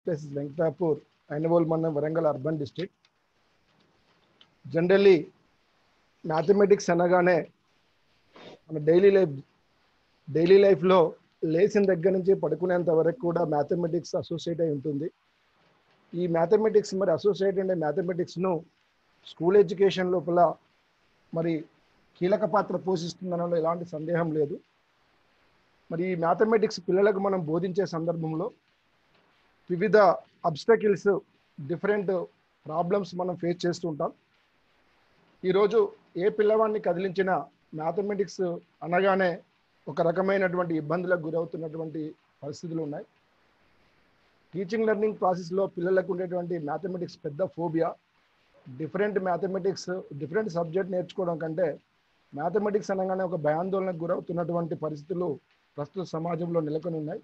Place Venkatapur Inavole మన Warangal urban district generally mathematics అనగానే మన డైలీ లైఫ్ డైలీ లైఫ్లో లేచిన దగ్గర నుంచి పడుకునేంత వరకు కూడా మ్యాథమెటిక్స్ అసోసియేట్ అయి ఉంటుంది ఈ మ్యాథమెటిక్స్ మరి అసోసియేట్ ఉండే మ్యాథమెటిక్స్ను స్కూల్ ఎడ్యుకేషన్ లోపల మరి కీలక పాత్ర పోషిస్తుందనలో ఎలాంటి సందేహం లేదు మరి ఈ మ్యాథమెటిక్స్ పిల్లలకు మనం బోధించే సందర్భంలో వివిధ అబ్స్టకిల్స్ డిఫరెంట్ ప్రాబ్లమ్స్ మనం ఫేస్ చేస్తూ ఉంటాం ఈరోజు ఏ పిల్లవాడిని కదిలించిన మ్యాథమెటిక్స్ అనగానే ఒక రకమైనటువంటి ఇబ్బందులకు గురవుతున్నటువంటి పరిస్థితులు ఉన్నాయి టీచింగ్ లెర్నింగ్ ప్రాసెస్లో పిల్లలకు ఉండేటువంటి మ్యాథమెటిక్స్ పెద్ద phobia different mathematics different subject నేర్చుకోవడం కంటే మ్యాథమెటిక్స్ అనగానే ఒక భయాందోళనకు గురవుతున్నటువంటి పరిస్థితులు ప్రస్తుత సమాజంలో నెలకొని ఉన్నాయి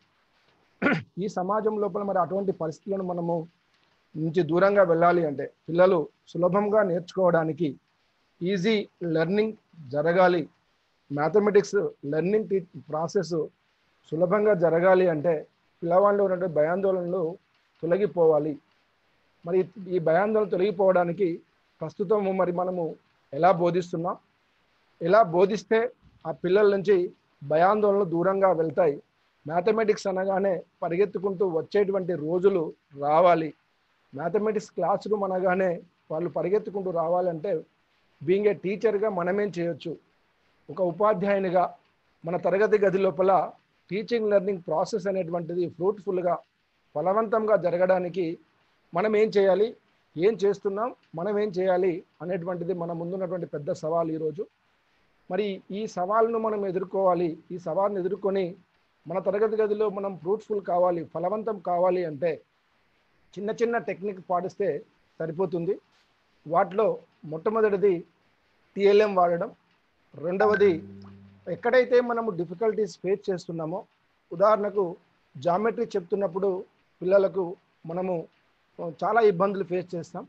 ఈ సమాజం లోపల మరి అటువంటి పరిస్థితులను మనము నుంచి దూరంగా వెళ్ళాలి అంటే పిల్లలు సులభంగా నేర్చుకోవడానికి ఈజీ లెర్నింగ్ జరగాలి మ్యాథమెటిక్స్ లెర్నింగ్ టీ ప్రాసెస్ సులభంగా జరగాలి అంటే పిల్లవాళ్ళు ఉన్నటువంటి భయాందోళనలు తొలగిపోవాలి మరి ఈ భయాందోళన తొలగిపోవడానికి ప్రస్తుతం మరి మనము ఎలా బోధిస్తున్నాం ఎలా బోధిస్తే ఆ పిల్లల నుంచి భయాందోళనలు దూరంగా వెళ్తాయి మ్యాథమెటిక్స్ అనగానే పరిగెత్తుకుంటూ వచ్చేటువంటి రోజులు రావాలి మ్యాథమెటిక్స్ క్లాస్ రూమ్ అనగానే వాళ్ళు పరిగెత్తుకుంటూ రావాలంటే బీయింగ్ ఏ టీచర్గా మనమేం చేయొచ్చు ఒక ఉపాధ్యాయునిగా మన తరగతి గది లోపల టీచింగ్ లెర్నింగ్ ప్రాసెస్ అనేటువంటిది ఫ్రూట్ఫుల్గా ఫలవంతంగా జరగడానికి మనం ఏం చేయాలి ఏం చేస్తున్నాం మనం ఏం చేయాలి అనేటువంటిది మన ముందున్నటువంటి పెద్ద సవాల్ ఈరోజు మరి ఈ సవాల్ను మనం ఎదుర్కోవాలి ఈ సవాల్ను ఎదుర్కొని మన తరగతి గదిలో మనం ఫ్రూట్ఫుల్ కావాలి ఫలవంతం కావాలి అంటే చిన్న చిన్న టెక్నిక్ పాటిస్తే సరిపోతుంది వాటిలో మొట్టమొదటిది టిఎల్ఎం వాడడం రెండవది ఎక్కడైతే మనము డిఫికల్టీస్ ఫేస్ చేస్తున్నామో ఉదాహరణకు జామెట్రీ చెప్తున్నప్పుడు పిల్లలకు మనము చాలా ఇబ్బందులు ఫేస్ చేస్తాం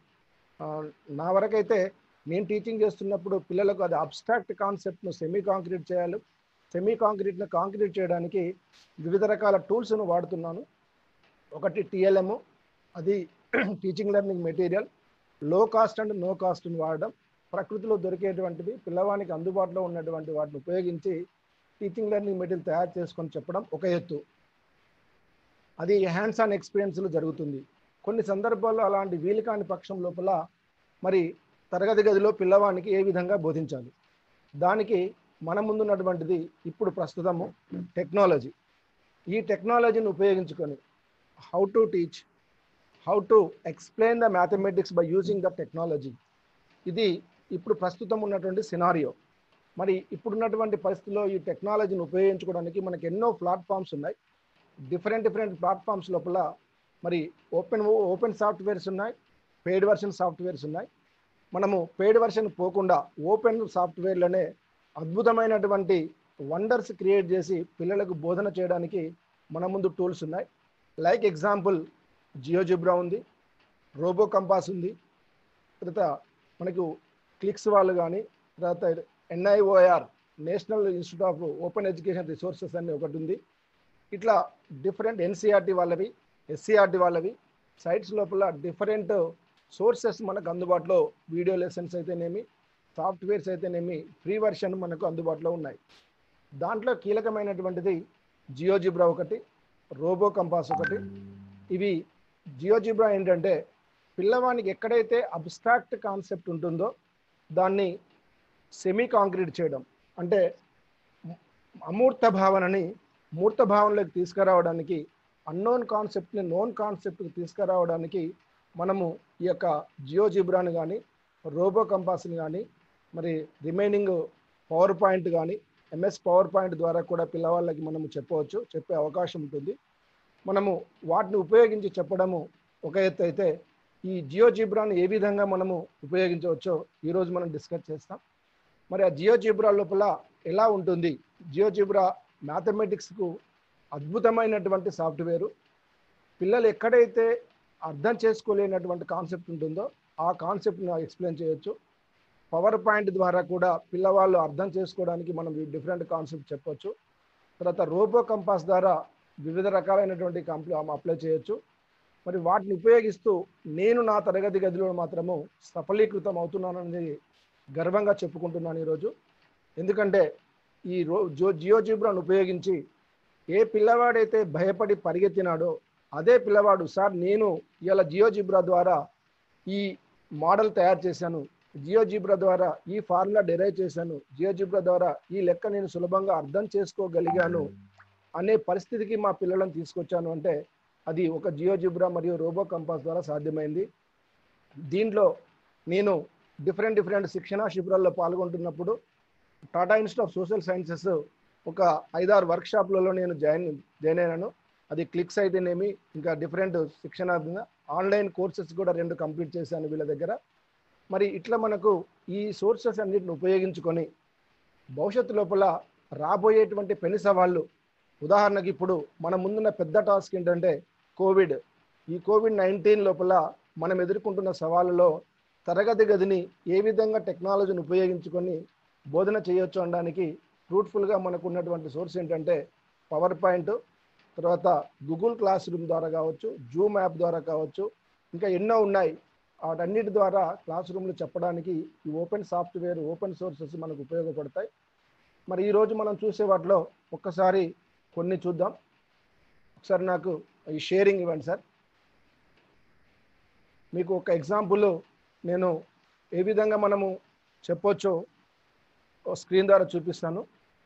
నా వరకైతే నేను టీచింగ్ చేస్తున్నప్పుడు పిల్లలకు అది అబ్స్ట్రాక్ట్ కాన్సెప్ట్ను సెమీ కాంక్రీట్ చేయాలి సెమీ కాంక్రీట్ను కాంక్రీట్ చేయడానికి వివిధ రకాల టూల్స్ను వాడుతున్నాను ఒకటి టిఎల్ఎం అది teaching learning material low cost and no కాస్ట్ని వాడడం ప్రకృతిలో దొరికేటువంటివి పిల్లవానికి అందుబాటులో ఉన్నటువంటి వాటిని ఉపయోగించి టీచింగ్ లెర్నింగ్ మెటీరియల్ తయారు చేసుకొని చెప్పడం ఒక ఎత్తు అది హ్యాండ్స్ ఆన్ ఎక్స్పీరియన్స్లో జరుగుతుంది కొన్ని సందర్భాల్లో అలాంటి వీలు కాని పక్షం లోపల మరి తరగతి గదిలో పిల్లవానికి ఏ విధంగా బోధించాలి దానికి మన ముందున్నటువంటిది ఇప్పుడు ప్రస్తుతము టెక్నాలజీ ఈ టెక్నాలజీని ఉపయోగించుకొని how to teach how to explain the mathematics by using the technology ఇది ఇప్పుడు ప్రస్తుతం ఉన్నటువంటి సినారియో మరి ఇప్పుడున్నటువంటి పరిస్థితుల్లో ఈ టెక్నాలజీని ఉపయోగించుకోవడానికి మనకి ఎన్నో ప్లాట్ఫామ్స్ ఉన్నాయి డిఫరెంట్ డిఫరెంట్ ప్లాట్ఫామ్స్ లోపల మరి ఓపెన్ ఓపెన్ సాఫ్ట్వేర్స్ ఉన్నాయి పెయిడ్ వర్షన్ సాఫ్ట్వేర్స్ ఉన్నాయి మనము పెయిడ్ వర్షన్ పోకుండా ఓపెన్ సాఫ్ట్వేర్లోనే అద్భుతమైనటువంటి వండర్స్ క్రియేట్ చేసి పిల్లలకు బోధన చేయడానికి మన ముందు టూల్స్ ఉన్నాయి లైక్ ఎగ్జాంపుల్ జియోజిబ్రా ఉంది రోబో కంపాస్ ఉంది తర్వాత మనకు క్లిక్స్ వాళ్ళు కానీ తర్వాత NIOR national institute of open education resources అని ఒకటి ఉంది ఇట్లా డిఫరెంట్ ఎన్సీఆర్టీ వాళ్ళవి ఎస్సీఆర్టీ వాళ్ళవి సైట్స్ లోపల డిఫరెంట్ సోర్సెస్ మనకు అందుబాటులో వీడియో లెసన్స్ అయితేనేమి సాఫ్ట్వేర్స్ అయితేనేమి ఫ్రీ వర్షన్ మనకు అందుబాటులో ఉన్నాయి దాంట్లో కీలకమైనటువంటిది జియోజిబ్రా ఒకటి రోబో కంపాస్ ఒకటి ఇవి జియోజిబ్రా ఏంటంటే పిల్లవానికి ఎక్కడైతే అబ్స్ట్రాక్ట్ కాన్సెప్ట్ ఉంటుందో దాన్ని సెమీ కాంక్రీట్ చేయడం అంటే అమూర్త భావనని మూర్త భావనలోకి తీసుకురావడానికి అన్నోన్ కాన్సెప్ట్ని నోన్ కాన్సెప్ట్కి తీసుకురావడానికి మనము ఈ యొక్క జియోజిబ్రాని కానీ రోబో కంపాస్ని కానీ మరి రిమైనింగ్ పవర్ పాయింట్ కానీ ఎంఎస్ పవర్ పాయింట్ ద్వారా కూడా పిల్లవాళ్ళకి మనము చెప్పవచ్చు చెప్పే అవకాశం ఉంటుంది మనము వాటిని ఉపయోగించి చెప్పడము ఒక ఎత్తు అయితే ఈ జియో జిబ్రాను ఏ విధంగా మనము ఉపయోగించవచ్చో ఈరోజు మనం డిస్కస్ చేస్తాం మరి ఆ జియో జిబ్రా లోపల ఎలా ఉంటుంది జియో జిబ్రా మ్యాథమెటిక్స్కు అద్భుతమైనటువంటి సాఫ్ట్వేరు పిల్లలు ఎక్కడైతే అర్థం చేసుకోలేనటువంటి కాన్సెప్ట్ ఉంటుందో ఆ కాన్సెప్ట్ను ఎక్స్ప్లెయిన్ చేయొచ్చు పవర్ పాయింట్ ద్వారా కూడా పిల్లవాళ్ళు అర్థం చేసుకోవడానికి మనం డిఫరెంట్ కాన్సెప్ట్ చెప్పొచ్చు తర్వాత రోబో కంపాస్ ద్వారా వివిధ రకాలైనటువంటి కంప్లీ అప్లై చేయొచ్చు మరి వాటిని ఉపయోగిస్తూ నేను నా తరగతి గదిలో మాత్రము సఫలీకృతం అవుతున్నానని గర్వంగా చెప్పుకుంటున్నాను ఈరోజు ఎందుకంటే ఈ రో జో జియో జీబ్రాను ఉపయోగించి ఏ పిల్లవాడైతే భయపడి పరిగెత్తినాడో అదే పిల్లవాడు సార్ నేను ఇలా జియో జిబ్రా ద్వారా ఈ మోడల్ తయారు చేశాను జియో జిబ్రా ద్వారా ఈ ఫార్ములా డెరైవ్ చేశాను జియో జిబ్రా ద్వారా ఈ లెక్క నేను సులభంగా అర్థం చేసుకోగలిగాను అనే పరిస్థితికి మా పిల్లలను తీసుకొచ్చాను అంటే అది ఒక జియో జిబ్రా మరియు రోబో కంపాస్ ద్వారా సాధ్యమైంది దీంట్లో నేను డిఫరెంట్ డిఫరెంట్ శిక్షణా శిబిరాల్లో పాల్గొంటున్నప్పుడు Tata institute of social sciences ఒక ఐదారు వర్క్షాప్లలో నేను జాయిన్ జాయిన్ అయినాను అది క్లిక్స్ అయితేనేమి ఇంకా డిఫరెంట్ శిక్షణ ఆన్లైన్ కోర్సెస్ కూడా రెండు కంప్లీట్ చేశాను వీళ్ళ దగ్గర మరి ఇట్లా మనకు ఈ సోర్సెస్ అన్నిటిని ఉపయోగించుకొని భవిష్యత్తు లోపల రాబోయేటువంటి పెను సవాళ్ళు ఉదాహరణకి ఇప్పుడు మన ముందున్న పెద్ద టాస్క్ ఏంటంటే కోవిడ్ ఈ కోవిడ్ నైన్టీన్ లోపల మనం ఎదుర్కొంటున్న సవాళ్ళలో తరగతి గదిని ఏ విధంగా టెక్నాలజీని ఉపయోగించుకొని బోధన చేయొచ్చు అనడానికి ఫ్రూట్ఫుల్గా మనకు ఉన్నటువంటి సోర్స్ ఏంటంటే పవర్ పాయింట్ తర్వాత గూగుల్ క్లాస్ రూమ్ ద్వారా కావచ్చు జూమ్ యాప్ ద్వారా కావచ్చు ఇంకా ఎన్నో ఉన్నాయి వాటన్నిటి ద్వారా క్లాస్ రూమ్లో చెప్పడానికి ఈ ఓపెన్ సాఫ్ట్వేర్ ఓపెన్ సోర్సెస్ మనకు ఉపయోగపడతాయి మరి ఈరోజు మనం చూసే వాటిలో ఒక్కసారి కొన్ని చూద్దాం ఒకసారి నాకు ఈ షేరింగ్ ఇవ్వండి సార్ మీకు ఒక ఎగ్జాంపుల్ నేను ఏ విధంగా మనము చెప్పొచ్చో స్క్రీన్ ద్వారా చూపిస్తాను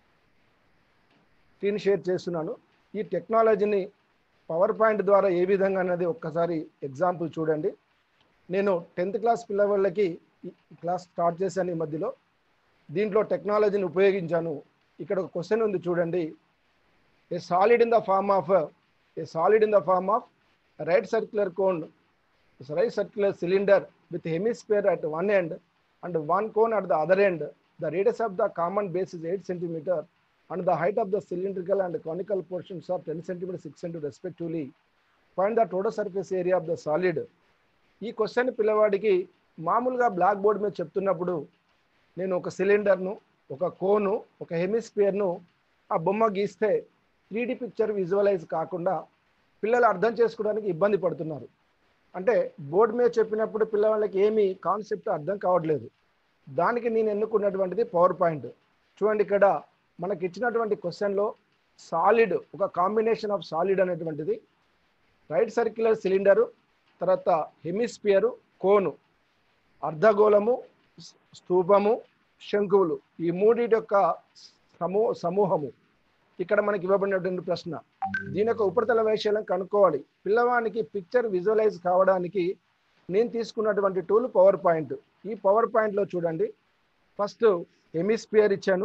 స్క్రీన్ షేర్ చేస్తున్నాను ఈ టెక్నాలజీని పవర్ పాయింట్ ద్వారా ఏ విధంగా అనేది ఒక్కసారి ఎగ్జాంపుల్ చూడండి నేను టెన్త్ క్లాస్ పిల్లవాళ్ళకి క్లాస్ స్టార్ట్ చేశాను ఈ మధ్యలో దీంట్లో టెక్నాలజీని ఉపయోగించాను ఇక్కడ ఒక క్వశ్చన్ ఉంది చూడండి a solid in the form of a solid in the form of right circular cone right circular cylinder with hemisphere at one end and one cone at the other end the radius of the common base is eight centimetre and the height of the cylindrical and conical portions are 10 centimeter 6 centimeter respectively find the total surface area of the solid ఈ question పిల్లవాడికి మామూలుగా black blackboard మీద చెప్తున్నప్పుడు నేను ఒక సిలిండర్ను ఒక కోను ఒక హెమిస్పియర్ను ఆ బొమ్మ గీస్తే త్రీ పిక్చర్ విజువలైజ్ కాకుండా పిల్లలు అర్థం చేసుకోవడానికి ఇబ్బంది పడుతున్నారు అంటే బోర్డు మీద చెప్పినప్పుడు పిల్లవాళ్ళకి ఏమీ కాన్సెప్ట్ అర్థం కావట్లేదు దానికి నేను ఎన్నుకున్నటువంటిది పవర్ పాయింట్ చూడండి ఇక్కడ మనకి ఇచ్చినటువంటి క్వశ్చన్లో సాలిడ్ ఒక కాంబినేషన్ ఆఫ్ సాలిడ్ అనేటువంటిది రైట్ సర్క్యులర్ సిలిండరు తర్వాత హెమిస్పియరు కోను అర్ధగోళము స్తూపము శంకువులు ఈ మూడింటి యొక్క సమూ సమూహము ఇక్కడ మనకి ఇవ్వబడినటువంటి ప్రశ్న దీని యొక్క ఉపరితల వైశాల్యం కనుక్కోవాలి పిల్లవానికి పిక్చర్ విజువలైజ్ కావడానికి నేను తీసుకున్నటువంటి టూల్ పవర్ పాయింట్ ఈ పవర్ పాయింట్లో చూడండి ఫస్ట్ హెమిస్పియర్ ఇచ్చాను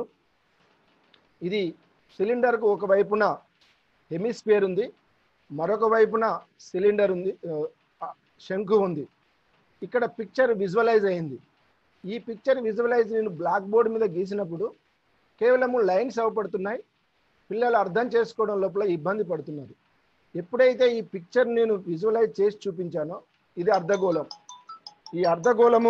ఇది సిలిండర్కు ఒక వైపున హెమిస్పియర్ ఉంది మరొక వైపున సిలిండర్ ఉంది శంకు ఉంది ఇక్కడ పిక్చర్ విజువలైజ్ అయింది ఈ పిక్చర్ విజువలైజ్ నేను బ్లాక్ బోర్డ్ మీద గీసినప్పుడు కేవలము లైన్స్ అవపడుతున్నాయి పిల్లలు అర్థం చేసుకోవడం లోపల ఇబ్బంది పడుతున్నారు ఎప్పుడైతే ఈ పిక్చర్ నేను విజువలైజ్ చేసి చూపించానో ఇది అర్ధగోళం ఈ అర్ధగోళము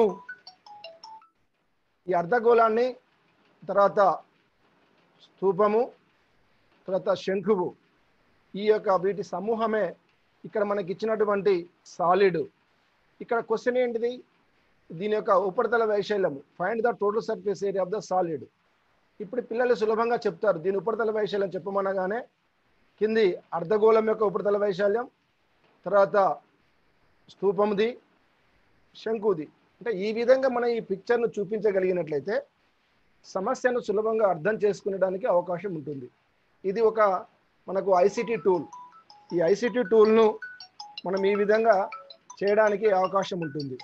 ఈ అర్ధగోళాన్ని తర్వాత స్తూపము తర్వాత శంఖువు ఈ యొక్క వీటి సమూహమే ఇక్కడ మనకి ఇచ్చినటువంటి సాలిడ్ ఇక్కడ క్వశ్చన్ ఏంటిది దీని యొక్క ఉపరితల వైశాల్యము find the total surface area of the solid ఇప్పుడు పిల్లలు సులభంగా చెప్తారు దీని ఉపరితల వైశాల్యం చెప్పమనగానే కింది అర్ధగోళం యొక్క ఉపరితల వైశాల్యం తర్వాత స్తూపముది శంకుది అంటే ఈ విధంగా మనం ఈ పిక్చర్ను చూపించగలిగినట్లయితే సమస్యను సులభంగా అర్థం చేసుకునేడానికి అవకాశం ఉంటుంది ఇది ఒక మనకు ఐసిటి టూల్ ఈ ఐసిటి టూల్ను మనం ఈ విధంగా చేయడానికి అవకాశం ఉంటుంది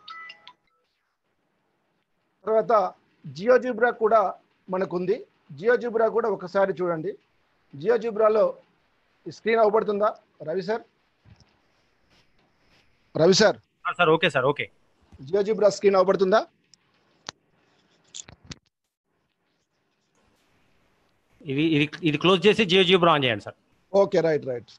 తర్వాత జియోజిబ్రా కూడా మనకుంది జియోజిబ్రా కూడా ఒకసారి చూడండి జియోజిబ్రాలో స్క్రీన్ అవబడుతుందా Ravi sir Ravi sir sir okay sir okay GeoGebra screen అవబడుతుందా ఇది ఇది ఇది క్లోజ్ చేసి జియో జియో ఆన్ చేయండి సార్ ఓకే రైట్ రైట్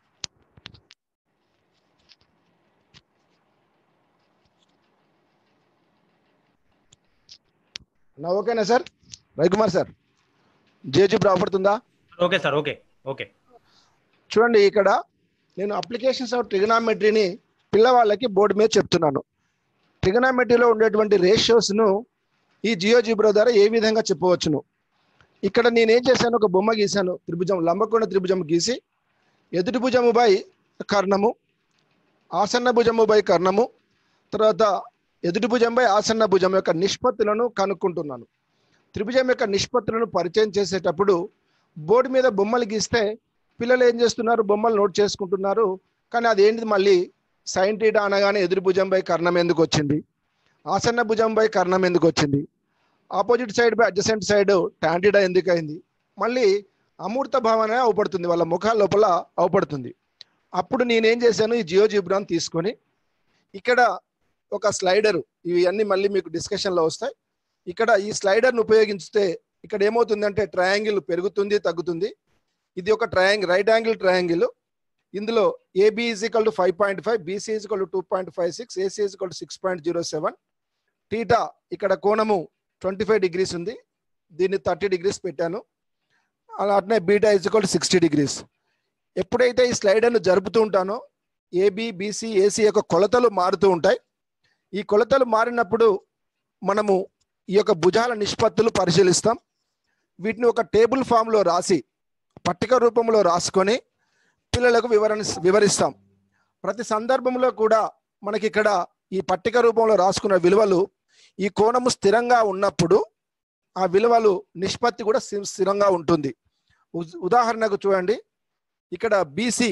నా ఓకేనా సార్ రవికుమార్ సార్ జియోజిబ్రా అవబడుతుందా ఓకే సార్ ఓకే ఓకే చూడండి ఇక్కడ నేను అప్లికేషన్స్ ఆఫ్ ట్రిగనామెట్రీని పిల్లవాళ్ళకి బోర్డు మీద చెప్తున్నాను ట్రిగనామెట్రీలో ఉండేటువంటి రేషియోస్ను ఈ జియో జిబ్రో ద్వారా ఏ విధంగా చెప్పవచ్చును ఇక్కడ నేను ఏం చేశాను ఒక బొమ్మ గీశాను త్రిభుజం లంబకోణ త్రిభుజం గీసి ఎదుటి భుజము బై కర్ణము ఆసన్న భుజము బై కర్ణము తర్వాత ఎదుటి భుజం బై ఆసన్న భుజం యొక్క నిష్పత్తులను కనుక్కుంటున్నాను త్రిభుజం యొక్క నిష్పత్తులను పరిచయం చేసేటప్పుడు బోర్డు మీద బొమ్మలు గీస్తే పిల్లలు ఏం చేస్తున్నారు బొమ్మలు నోట్ చేసుకుంటున్నారు కానీ అది ఏంటిది మళ్ళీ సైన్ టీటా అనగానే ఎదురు భుజం బై కర్ణం ఎందుకు వచ్చింది ఆసన్న భుజం బై కర్ణం ఎందుకు వచ్చింది opposite side by adjacent side టాంటిడా ఎందుకు అయింది మళ్ళీ అమూర్త భావన అవపడుతుంది వాళ్ళ ముఖాల లోపల అవపడుతుంది అప్పుడు నేనేం చేశాను ఈ జియో జిబ్రాన్ తీసుకొని ఇక్కడ ఒక స్లైడర్ ఇవి అన్ని మళ్ళీ మీకు డిస్కషన్లో వస్తాయి ఇక్కడ ఈ స్లైడర్ను ఉపయోగిస్తే ఇక్కడ ఏమవుతుందంటే ట్రయాంగిల్ పెరుగుతుంది తగ్గుతుంది ఇది ఒక ట్రయాంగిల్ రైట్ యాంగిల్ ట్రయాంగిల్ ఇందులో AB is equal to five point five BC is equal to two point five six AC is equal to six point zero seven theta ఇక్కడ కోణము ట్వంటీ ఫైవ్ డిగ్రీస్ ఉంది దీన్ని thirty degrees పెట్టాను అలా అట్నే beta is equal to sixty degrees ఎప్పుడైతే ఈ స్లైడర్ను జరుపుతూ ఉంటానో ఏబి బీసీ ఏసీ యొక్క కొలతలు మారుతూ ఉంటాయి ఈ కొలతలు మారినప్పుడు మనము ఈ యొక్క భుజాల నిష్పత్తులు పరిశీలిస్తాం వీటిని ఒక టేబుల్ ఫామ్లో రాసి పట్టిక రూపంలో రాసుకొని పిల్లలకు వివరణ వివరిస్తాం ప్రతి సందర్భంలో కూడా మనకి ఇక్కడ ఈ పట్టిక రూపంలో రాసుకున్న విలువలు ఈ కోణము స్థిరంగా ఉన్నప్పుడు ఆ విలువలు నిష్పత్తి కూడా స్థి- స్థిరంగా ఉంటుంది ఉ- ఉదాహరణకు చూడండి ఇక్కడ బీసీ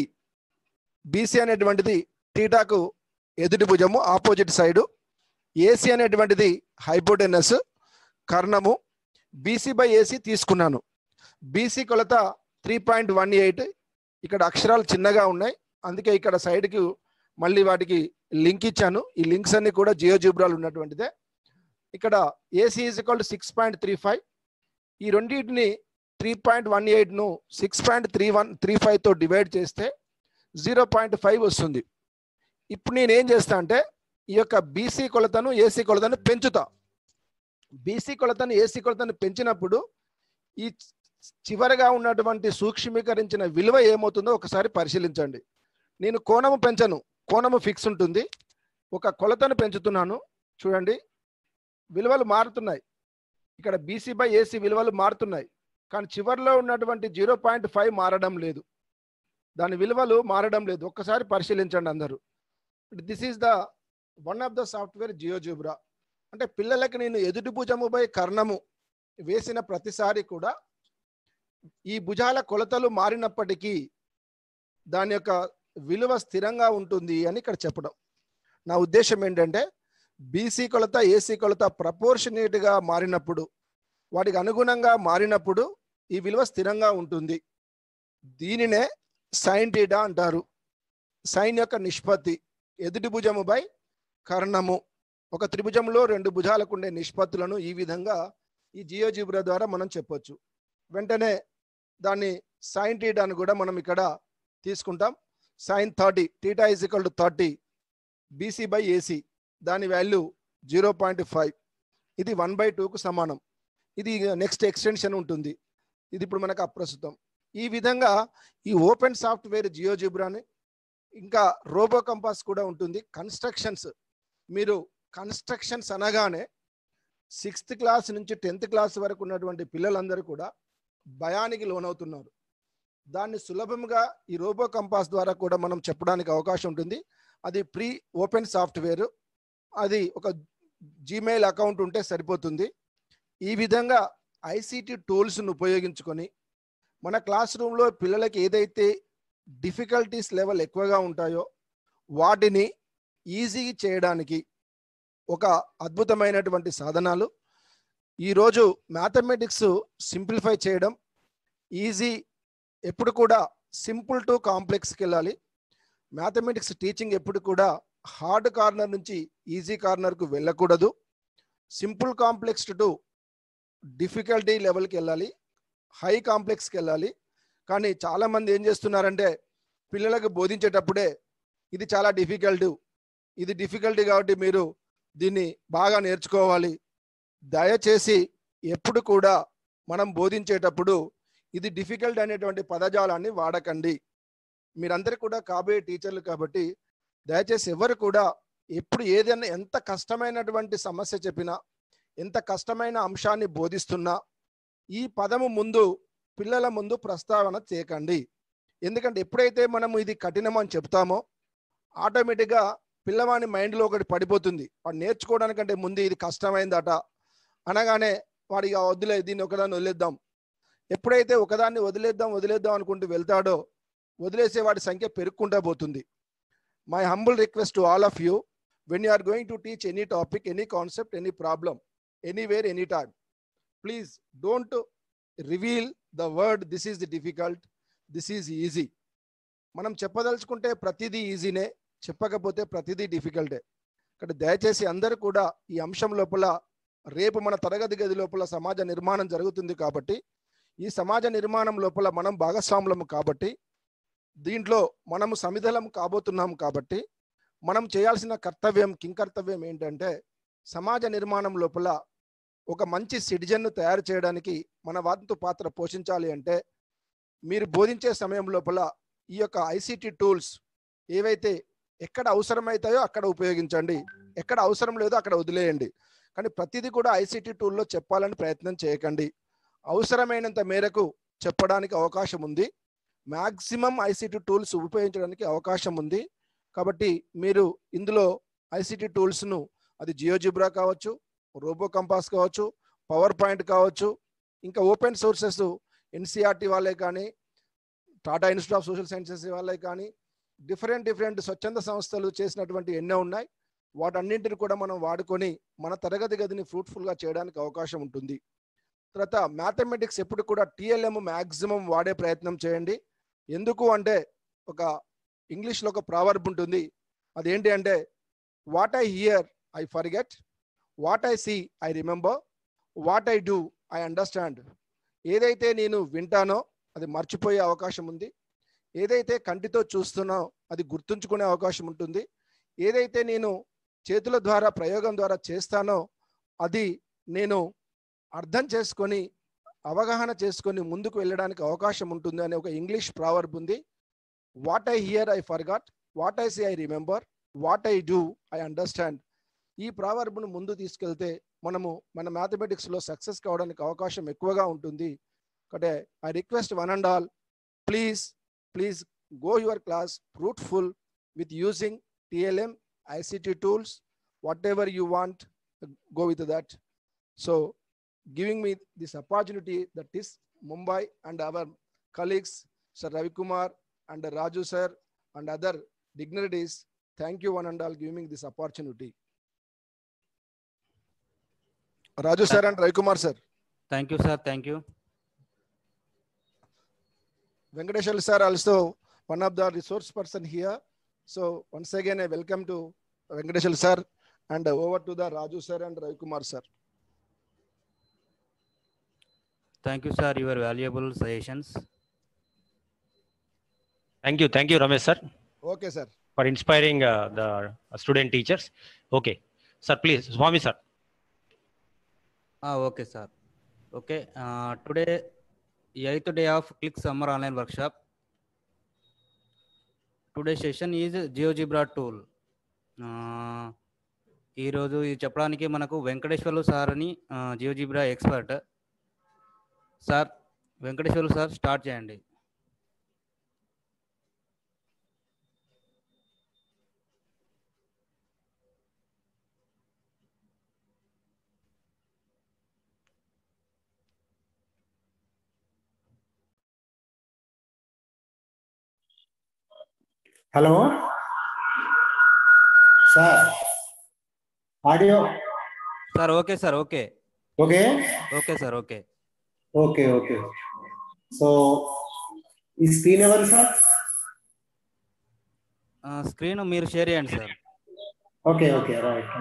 బీసీ అనేటువంటిది టీటాకు ఎదుటి భుజము ఆపోజిట్ సైడు ఏసీ అనేటువంటిది హైపోటెనస్ కర్ణము బీసీ బై ఏసీ తీసుకున్నాను బీసీ కొలత త్రీ పాయింట్ వన్ ఎయిట్ ఇక్కడ అక్షరాలు చిన్నగా ఉన్నాయి అందుకే ఇక్కడ సైడ్కి మళ్ళీ వాటికి లింక్ ఇచ్చాను ఈ లింక్స్ అన్ని కూడా జియో జిబ్రాలు ఉన్నటువంటిదే ఇక్కడ AC is equal to six point three five ఈ రెండింటిని త్రీ పాయింట్ వన్ ఎయిట్ను six point three one three ఫైవ్తో డివైడ్ చేస్తే జీరో పాయింట్ ఫైవ్ వస్తుంది ఇప్పుడు నేను ఏం చేస్తా అంటే ఈ యొక్క బీసీ కొలతను ఏసీ కొలతను పెంచుతా బీసీ కొలతను ఏసీ కొలతను పెంచినప్పుడు ఈ చివరగా ఉన్నటువంటి సూక్ష్మీకరించిన విలువ ఏమవుతుందో ఒకసారి పరిశీలించండి నేను కోణము పెంచను కోణము ఫిక్స్ ఉంటుంది ఒక కొలతను పెంచుతున్నాను చూడండి విలువలు మారుతున్నాయి ఇక్కడ బీసీ బై ఏసీ విలువలు మారుతున్నాయి కానీ చివరిలో ఉన్నటువంటి జీరో పాయింట్ ఫైవ్ మారడం లేదు దాని విలువలు మారడం లేదు ఒక్కసారి పరిశీలించండి అందరూ this is the one of the software GeoGebra అంటే పిల్లలకి నేను ఎదుటి భుజముపై కర్ణము వేసిన ప్రతిసారి కూడా ఈ భుజాల కొలతలు మారినప్పటికీ దాని యొక్క విలువ స్థిరంగా ఉంటుంది అని ఇక్కడ చెప్పడం నా ఉద్దేశం ఏంటంటే బీసీ కొలత ఏసీ కొలత ప్రపోర్షనేట్గా మారినప్పుడు వాటికి అనుగుణంగా మారినప్పుడు ఈ విలువ స్థిరంగా ఉంటుంది దీనినే సైన్ టీటా అంటారు సైన్ యొక్క నిష్పత్తి ఎదుటి భుజము బై కర్ణము ఒక త్రిభుజంలో రెండు భుజాలకు ఉండే నిష్పత్తులను ఈ విధంగా ఈ జియోజిబ్రా ద్వారా మనం చెప్పొచ్చు వెంటనే దాన్ని సైన్ టీటాను కూడా మనం ఇక్కడ తీసుకుంటాం sine thirty theta is equal to thirty BC by AC దాని వాల్యూ జీరో పాయింట్ ఫైవ్ ఇది వన్ బై టూకు సమానం ఇది నెక్స్ట్ ఎక్స్టెన్షన్ ఉంటుంది ఇది ఇప్పుడు మనకు అప్రస్తుతం ఈ విధంగా ఈ ఓపెన్ సాఫ్ట్వేర్ జియోజిబ్రాని ఇంకా రోబో కంపాస్ కూడా ఉంటుంది కన్స్ట్రక్షన్స్ మీరు కన్స్ట్రక్షన్స్ అనగానే సిక్స్త్ క్లాస్ నుంచి టెన్త్ క్లాస్ వరకు ఉన్నటువంటి పిల్లలందరూ కూడా భయానికి లోనవుతున్నారు దాన్ని సులభంగా ఈ రోబో కంపాస్ ద్వారా కూడా మనం చెప్పడానికి అవకాశం ఉంటుంది అది ప్రీ ఓపెన్ సాఫ్ట్వేర్ అది ఒక జీమెయిల్ అకౌంట్ ఉంటే సరిపోతుంది ఈ విధంగా ఐసీటీ టూల్స్ను ఉపయోగించుకొని మన క్లాస్ రూమ్లో పిల్లలకి ఏదైతే డిఫికల్టీస్ లెవెల్ ఎక్కువగా ఉంటాయో వాటిని ఈజీ చేయడానికి ఒక అద్భుతమైనటువంటి సాధనాలు ఈరోజు మ్యాథమెటిక్స్ సింప్లిఫై చేయడం ఈజీ ఎప్పుడు కూడా సింపుల్ టు కాంప్లెక్స్కి వెళ్ళాలి మ్యాథమెటిక్స్ టీచింగ్ ఎప్పుడు కూడా హార్డ్ కార్నర్ నుంచి ఈజీ కార్నర్కు వెళ్ళకూడదు సింపుల్ కాంప్లెక్స్ టు డిఫికల్టీ లెవెల్కి వెళ్ళాలి హై కాంప్లెక్స్కి వెళ్ళాలి కానీ చాలామంది ఏం చేస్తున్నారంటే పిల్లలకు బోధించేటప్పుడే ఇది చాలా డిఫికల్ట్ ఇది డిఫికల్టీ కాబట్టి మీరు దీన్ని బాగా నేర్చుకోవాలి దయచేసి ఎప్పుడు కూడా మనం బోధించేటప్పుడు ఇది డిఫికల్ట్ అనేటువంటి పదజాలాన్ని వాడకండి మీరందరూ కూడా కాబోయే టీచర్లు కాబట్టి దయచేసి ఎవరు కూడా ఎప్పుడు ఏదైనా ఎంత కష్టమైనటువంటి సమస్య చెప్పినా ఎంత కష్టమైన అంశాన్ని బోధిస్తున్నా ఈ పదము ముందు పిల్లల ముందు ప్రస్తావన చేయకండి ఎందుకంటే ఎప్పుడైతే మనం ఇది కఠినం అని చెప్తామో ఆటోమేటిక్గా పిల్లవాని మైండ్లో ఒకటి పడిపోతుంది వాడు నేర్చుకోవడానికంటే ముందు ఇది కష్టమైందట అనగానే వాడికి వదిలే దీన్ని ఒకదాన్ని వదిలేద్దాం ఎప్పుడైతే ఒకదాన్ని వదిలేద్దాం వదిలేద్దాం అనుకుంటూ వెళ్తాడో వదిలేసే వాడి సంఖ్య పెరుక్కుంటూ పోతుంది my humble request to all of you when you are going to teach any topic any concept any problem anywhere any time please don't reveal the word this is the difficult this is easy మనం చెప్పదలుచుకుంటే ప్రతిదీ ఈజీనే చెప్పకపోతే ప్రతిదీ డిఫికల్టే ఇక్కడ దయచేసి అందరూ కూడా ఈ అంశం లోపల రేపు మన తరగతి గది లోపల సమాజ నిర్మాణం జరుగుతుంది కాబట్టి ఈ సమాజ నిర్మాణం లోపల మనం భాగస్వాములము కాబట్టి దీంట్లో మనము సమిధలం కాబోతున్నాం కాబట్టి మనం చేయాల్సిన కర్తవ్యం కింకర్తవ్యం ఏంటంటే సమాజ నిర్మాణం లోపల ఒక మంచి సిటిజన్ను తయారు చేయడానికి మన వంతు పాత్ర పోషించాలి అంటే మీరు బోధించే సమయం లోపల ఈ యొక్క ఐసిటి టూల్స్ ఏవైతే ఎక్కడ అవసరమవుతాయో అక్కడ ఉపయోగించండి ఎక్కడ అవసరం లేదో అక్కడ వదిలేయండి కానీ ప్రతిదీ కూడా ఐసిటి టూల్లో చెప్పాలని ప్రయత్నం చేయకండి అవసరమైనంత మేరకు చెప్పడానికి అవకాశం ఉంది మ్యాక్సిమం ఐసిటి టూల్స్ ఉపయోగించడానికి అవకాశం ఉంది కాబట్టి మీరు ఇందులో ఐసిటి టూల్స్ను అది జియోజిబ్రా కావచ్చు రోబో కంపాస్ కావచ్చు పవర్ పాయింట్ కావచ్చు ఇంకా ఓపెన్ సోర్సెస్ ఎన్సీఆర్టీ వాళ్ళే కానీ Tata institute of social sciences వాళ్ళే కానీ డిఫరెంట్ డిఫరెంట్ స్వచ్ఛంద సంస్థలు చేసినటువంటి ఎన్నో ఉన్నాయి వాటన్నింటిని కూడా మనం వాడుకొని మన తరగతి గదిని ఫ్రూట్ఫుల్గా చేయడానికి అవకాశం ఉంటుంది తర్వాత మ్యాథమెటిక్స్ ఎప్పుడు కూడా టిఎల్ఎం మ్యాక్సిమం వాడే ప్రయత్నం చేయండి ఎందుకు అంటే ఒక ఇంగ్లీష్లో ఒక ప్రావర్బ్ ఉంటుంది అదేంటి అంటే what I hear I forget what I see I remember what I do I understand ఏదైతే నేను వింటానో అది మర్చిపోయే అవకాశం ఉంది ఏదైతే కంటితో చూస్తున్నా అది గుర్తుంచుకునే అవకాశం ఉంటుంది ఏదైతే నేను చేతుల ద్వారా ప్రయోగం ద్వారా చేస్తానో అది నేను అర్థం చేసుకొని అవగాహన చేసుకొని ముందుకు వెళ్ళడానికి అవకాశం ఉంటుంది అనే ఒక ఇంగ్లీష్ ప్రావర్బ్ ఉంది what I hear I forgot what I see I remember what I do I understand ఈ ప్రావర్బ్ను ముందు తీసుకెళ్తే మనము మన మ్యాథమెటిక్స్లో సక్సెస్ కావడానికి అవకాశం ఎక్కువగా ఉంటుంది కాబట్టి I request one and all please please go your class fruitful with using TLM ICT tools whatever you want go with that. So giving me this opportunity that is Mumbai and our colleagues, Sir Ravi Kumar and Raju sir and other dignitaries, thank you one and all giving me this opportunity. Raju sir and Ravi Kumar sir. Thank you, sir. Thank you. Venkateshwar sir also one of the resource person here. So once again, I welcome to Venkateshwar sir and over to the Raju sir and Ravi Kumar sir. Thank you, sir. Your valuable suggestions. Thank you. Thank you, Ramesh, sir, Okay, sir. for inspiring uh, the student teachers. Okay. Sir, please. Swami, sir. Ah, okay, sir. Okay. Uh, today, eighth day of Click Summer Online Workshop. Today's session is GeoGebra tool. Uh, ఈరోజు ఇది చెప్పడానికి మనకు Venkateswarlu sir అని GeoGebra expert sir Venkateswarlu sir start చేయండి hello sir audio sir okay sir okay okay okay sir okay okay okay so ఈ screen ఎవరు sir screen మీరు share చేయండి sir okay okay right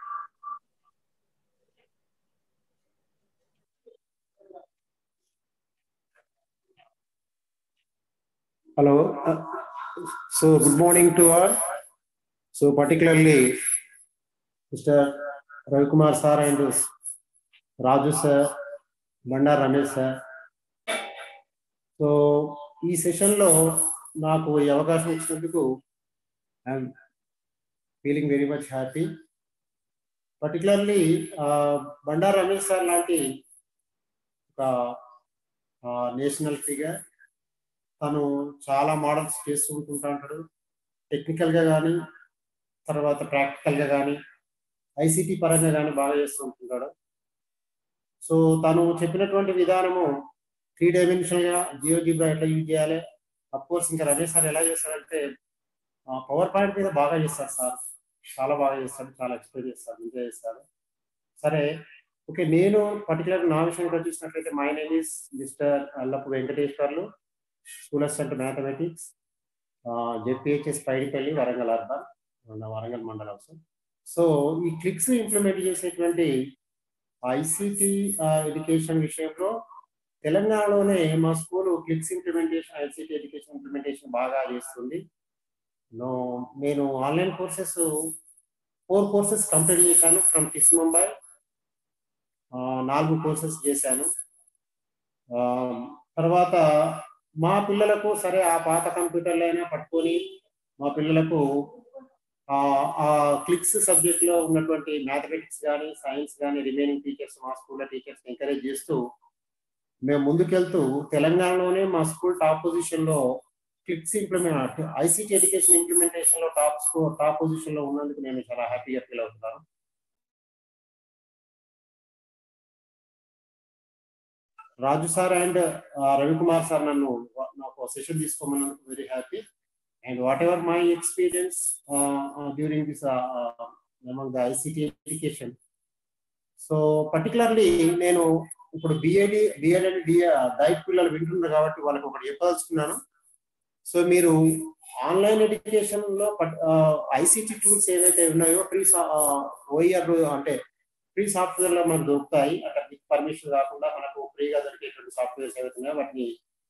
hello so good morning to all so particularly mister Ravikumar sir and Raju sir Bandar Ramesh sir so ఈ సెషన్లో నాకు ఈ అవకాశం ఇచ్చినందుకు I'm feeling very much happy particularly Bandaru Ramesh sir లాంటి ఒక నేషనల్ ఫిగర్ తను చాలా మోడల్స్ చేస్తూ ఉంటుంటాడు టెక్నికల్గా కానీ తర్వాత ప్రాక్టికల్గా కానీ ఐసీటీ పరంగా కానీ బాగా చేస్తూ ఉంటుంటాడు సో తను చెప్పినటువంటి విధానము త్రీ డైమెన్షనల్గా జియో జిబ్రా ఎట్లా యూజ్ చేయాలి అఫ్ కోర్స్ ఇంకా రమేష్ సార్ ఎలా చేస్తారంటే పవర్ పాయింట్ మీద బాగా చేస్తారు సార్ చాలా బాగా చేస్తాడు చాలా ఎక్స్ప్లెయిన్ చేస్తాడు ఎంజాయ్ చేస్తాడు సరే ఓకే నేను పర్టికులర్ నా విషయానికి వచ్చేసినట్లయితే my name is mister Allapu Venkateswarlu school assistant mathematics JPHS Paidipalli Warangal urban నా వరంగల్ మండలం సార్ సో ఈ క్లిక్స్ ఇంప్లిమెంట్ చేసేటువంటి ఐసీటీ ఎడ్యుకేషన్ విషయంలో తెలంగాణలోనే మా school CLIx implementation ICT education implementation బాగా చేస్తుంది నో నేను online courses four courses complete చేశాను ఫ్రమ్ కిస్ ముంబై నాలుగు కోర్సెస్ చేశాను తర్వాత మా పిల్లలకు సరే ఆ పాత కంప్యూటర్లు అయినా పట్టుకొని మా పిల్లలకు ఆ క్లిక్స్ సబ్జెక్ట్ లో ఉన్నటువంటి మ్యాథమెటిక్స్ కానీ సైన్స్ కానీ రిమైనింగ్ టీచర్స్ మా స్కూల్లో టీచర్స్ ఎంకరేజ్ చేస్తూ మేము ముందుకెళ్తూ తెలంగాణలోనే మా స్కూల్ టాప్ పొజిషన్ లో CLIx implement ICT education implementation లో టాప్ స్కోర్ టాప్ పొజిషన్ లో ఉన్నందుకు నేను చాలా హ్యాపీగా ఫీల్ అవుతున్నాను Raju sir and Ravikumar sir నన్ను నాకు సెషన్ తీసుకోమన్నందుకు very happy and whatever my experience during this among the ICT education so particularly నేను ఇప్పుడు బిఏడి బిఎడ్ అండ్ డైట్ పిల్లలు వింటున్నారు కాబట్టి వాళ్ళకి ఒకటి చెప్పదలుచుకున్నాను సో మీరు ఆన్లైన్ ఎడ్యుకేషన్ లో ఐసీటీ టూల్స్ ఏవైతే ఉన్నాయో ఫ్రీ ఓఈఆర్ అంటే ఫ్రీ సాఫ్ట్వేర్ లో మనకు దొరుకుతాయి అక్కడ పర్మిషన్ కాకుండా మనకు ఫ్రీగా దొరికేటువంటి సాఫ్ట్వేర్స్ ఏవైతే ఉన్నాయో వాటిని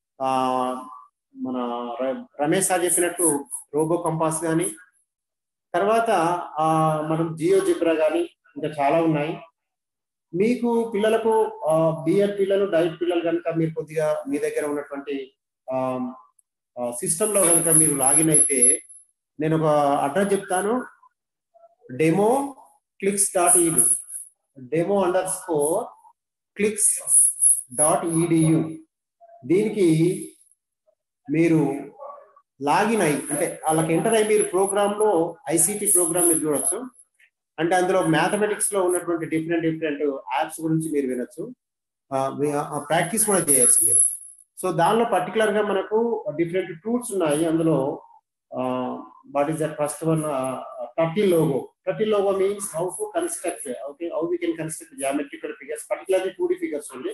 మన రమేష్ సార్ చెప్పినట్టు రోబో కంపాస్ కానీ తర్వాత మనం జియో జిబ్రా కానీ ఇంకా చాలా ఉన్నాయి మీకు పిల్లలకు బిఎడ్ పిల్లలు డైట్ పిల్లలు కనుక మీరు కొద్దిగా మీ దగ్గర ఉన్నటువంటి సిస్టంలో కనుక మీరు లాగిన్ అయితే నేను ఒక అడ్రస్ చెప్తాను demo CLIx dot edu demo underscore CLIx dot edu దీనికి మీరు లాగిన్ అయ్యి అంటే వాళ్ళకి ఎంటర్ అయ్యి మీరు ప్రోగ్రామ్ లో ఐసీటీ ప్రోగ్రామ్ మీరు చూడొచ్చు అంటే అందులో మ్యాథమెటిక్స్ లో ఉన్నటువంటి డిఫరెంట్ డిఫరెంట్ యాప్స్ గురించి మీరు వినొచ్చు ప్రాక్టీస్ కూడా చేయొచ్చు మీరు సో దానిలో పర్టికులర్ గా మనకు డిఫరెంట్ టూల్స్ ఉన్నాయి అందులో what is that first one turtle logo turtle logo means how to construct okay how we can construct geometrical figures particularly two D figures ఉంది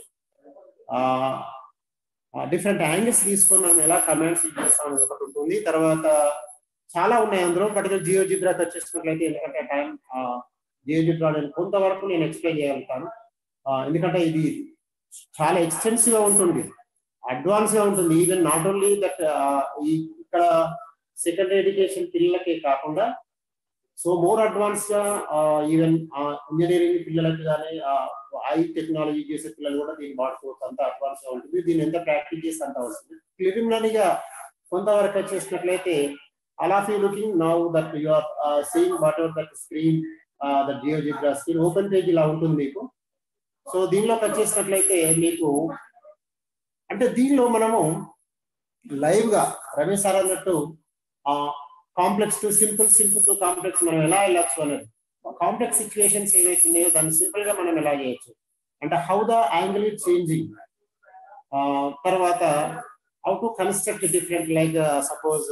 డిఫరెంట్ యాంగిల్స్ తీసుకొని మనం ఎలా కమెంట్స్ చేస్తాం ఒకటి ఉంటుంది తర్వాత చాలా ఉన్నాయి అందులో పర్టికులర్ జియో జిబ్రాకి వచ్చేసినట్లయితే ఎందుకంటే టైం జియో జిబ్రా నేను కొంతవరకు నేను ఎక్స్ప్లెయిన్ చేయగలుగుతాను ఎందుకంటే ఇది చాలా ఎక్స్టెన్సివ్ గా ఉంటుంది అడ్వాన్స్ గా ఉంటుంది ఈవెన్ నాట్ ఓన్లీ దట్ ఇక్కడ సెకండరీ ఎడ్యుకేషన్ పిల్లలకే కాకుండా సో మోర్ అడ్వాన్స్ గా ఈవెన్ ఇంజనీరింగ్ పిల్లలకి కానీ హై టెక్నాలజీ చేసే పిల్లలు కూడా దీన్ని వాడుకోవచ్చు అంత అడ్వాన్స్ గా ఉంటుంది దీన్ని ఎంత ప్రాక్టీస్ చేస్తే అంత వస్తుంది ప్రిలిమినరీగా కొంతవరకు వచ్చేసినట్లయితే అలా ఫీ looking now that you are seeing whatever that screen that GeoGebra screen open page ఇలా ఉంటుంది మీకు సో దీనిలోకి వచ్చేసినట్లయితే మీకు అంటే దీనిలో మనము లైవ్ గా రమేష్ సార్ అన్నట్టు complex to simple simple to complex మనం ఎలా వెళ్ళచ్చు అనేది కాంప్లెక్స్ సిచ్యువేషన్స్ ఏవైతే ఉన్నాయో దాన్ని సింపుల్ గా మనం ఎలా చేయొచ్చు అంటే how the angle is changing తర్వాత how to construct different like suppose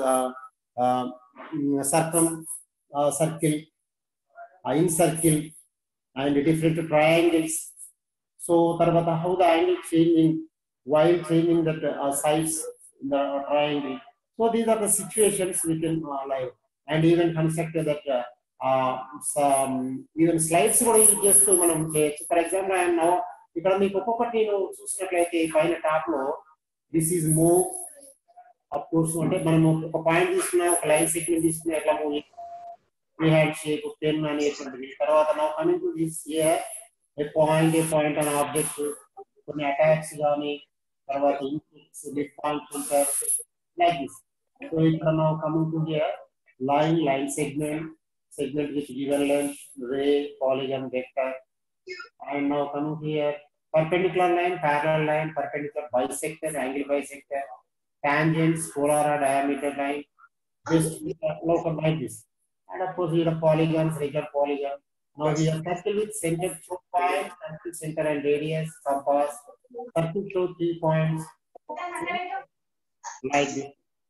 circumcircle incircle and different triangles so తర్వాత how the angle changing while changing the uh, size in the triangle. So these are the situations we can uh, live and even construct that uh, uh, some even slides కూడా use చేస్తూ మనం చేయొచ్చు for example I'm no ఇక్కడ మీకు ఒక్కొక్కటి నేను చూసినట్లయితే పైన టాప్ లో this is move of course అంటే మనం ఒక పాయింట్ తీసుకున్నా ఒక లైన్ సెగ్మెంట్ తీసుకున్నా ఎట్లా move free hand shape pen అనేటువంటిది తర్వాత నా coming to this A point A point అనే ఆబ్జెక్ట్ కొన్ని అటాక్స్ కానీ తర్వాత inputs default filter like this so ఇక్కడ మనం coming to here line line segment segment with given length, ray, polygon, vector. And now coming here, perpendicular line, parallel line, perpendicular bisector, angle bisector, tangents, polar or diameter line, just local like this. And of course, here are polygons, regular polygon. Now we have circle with center two points, circle center and radius, compass, circle show three points, like this.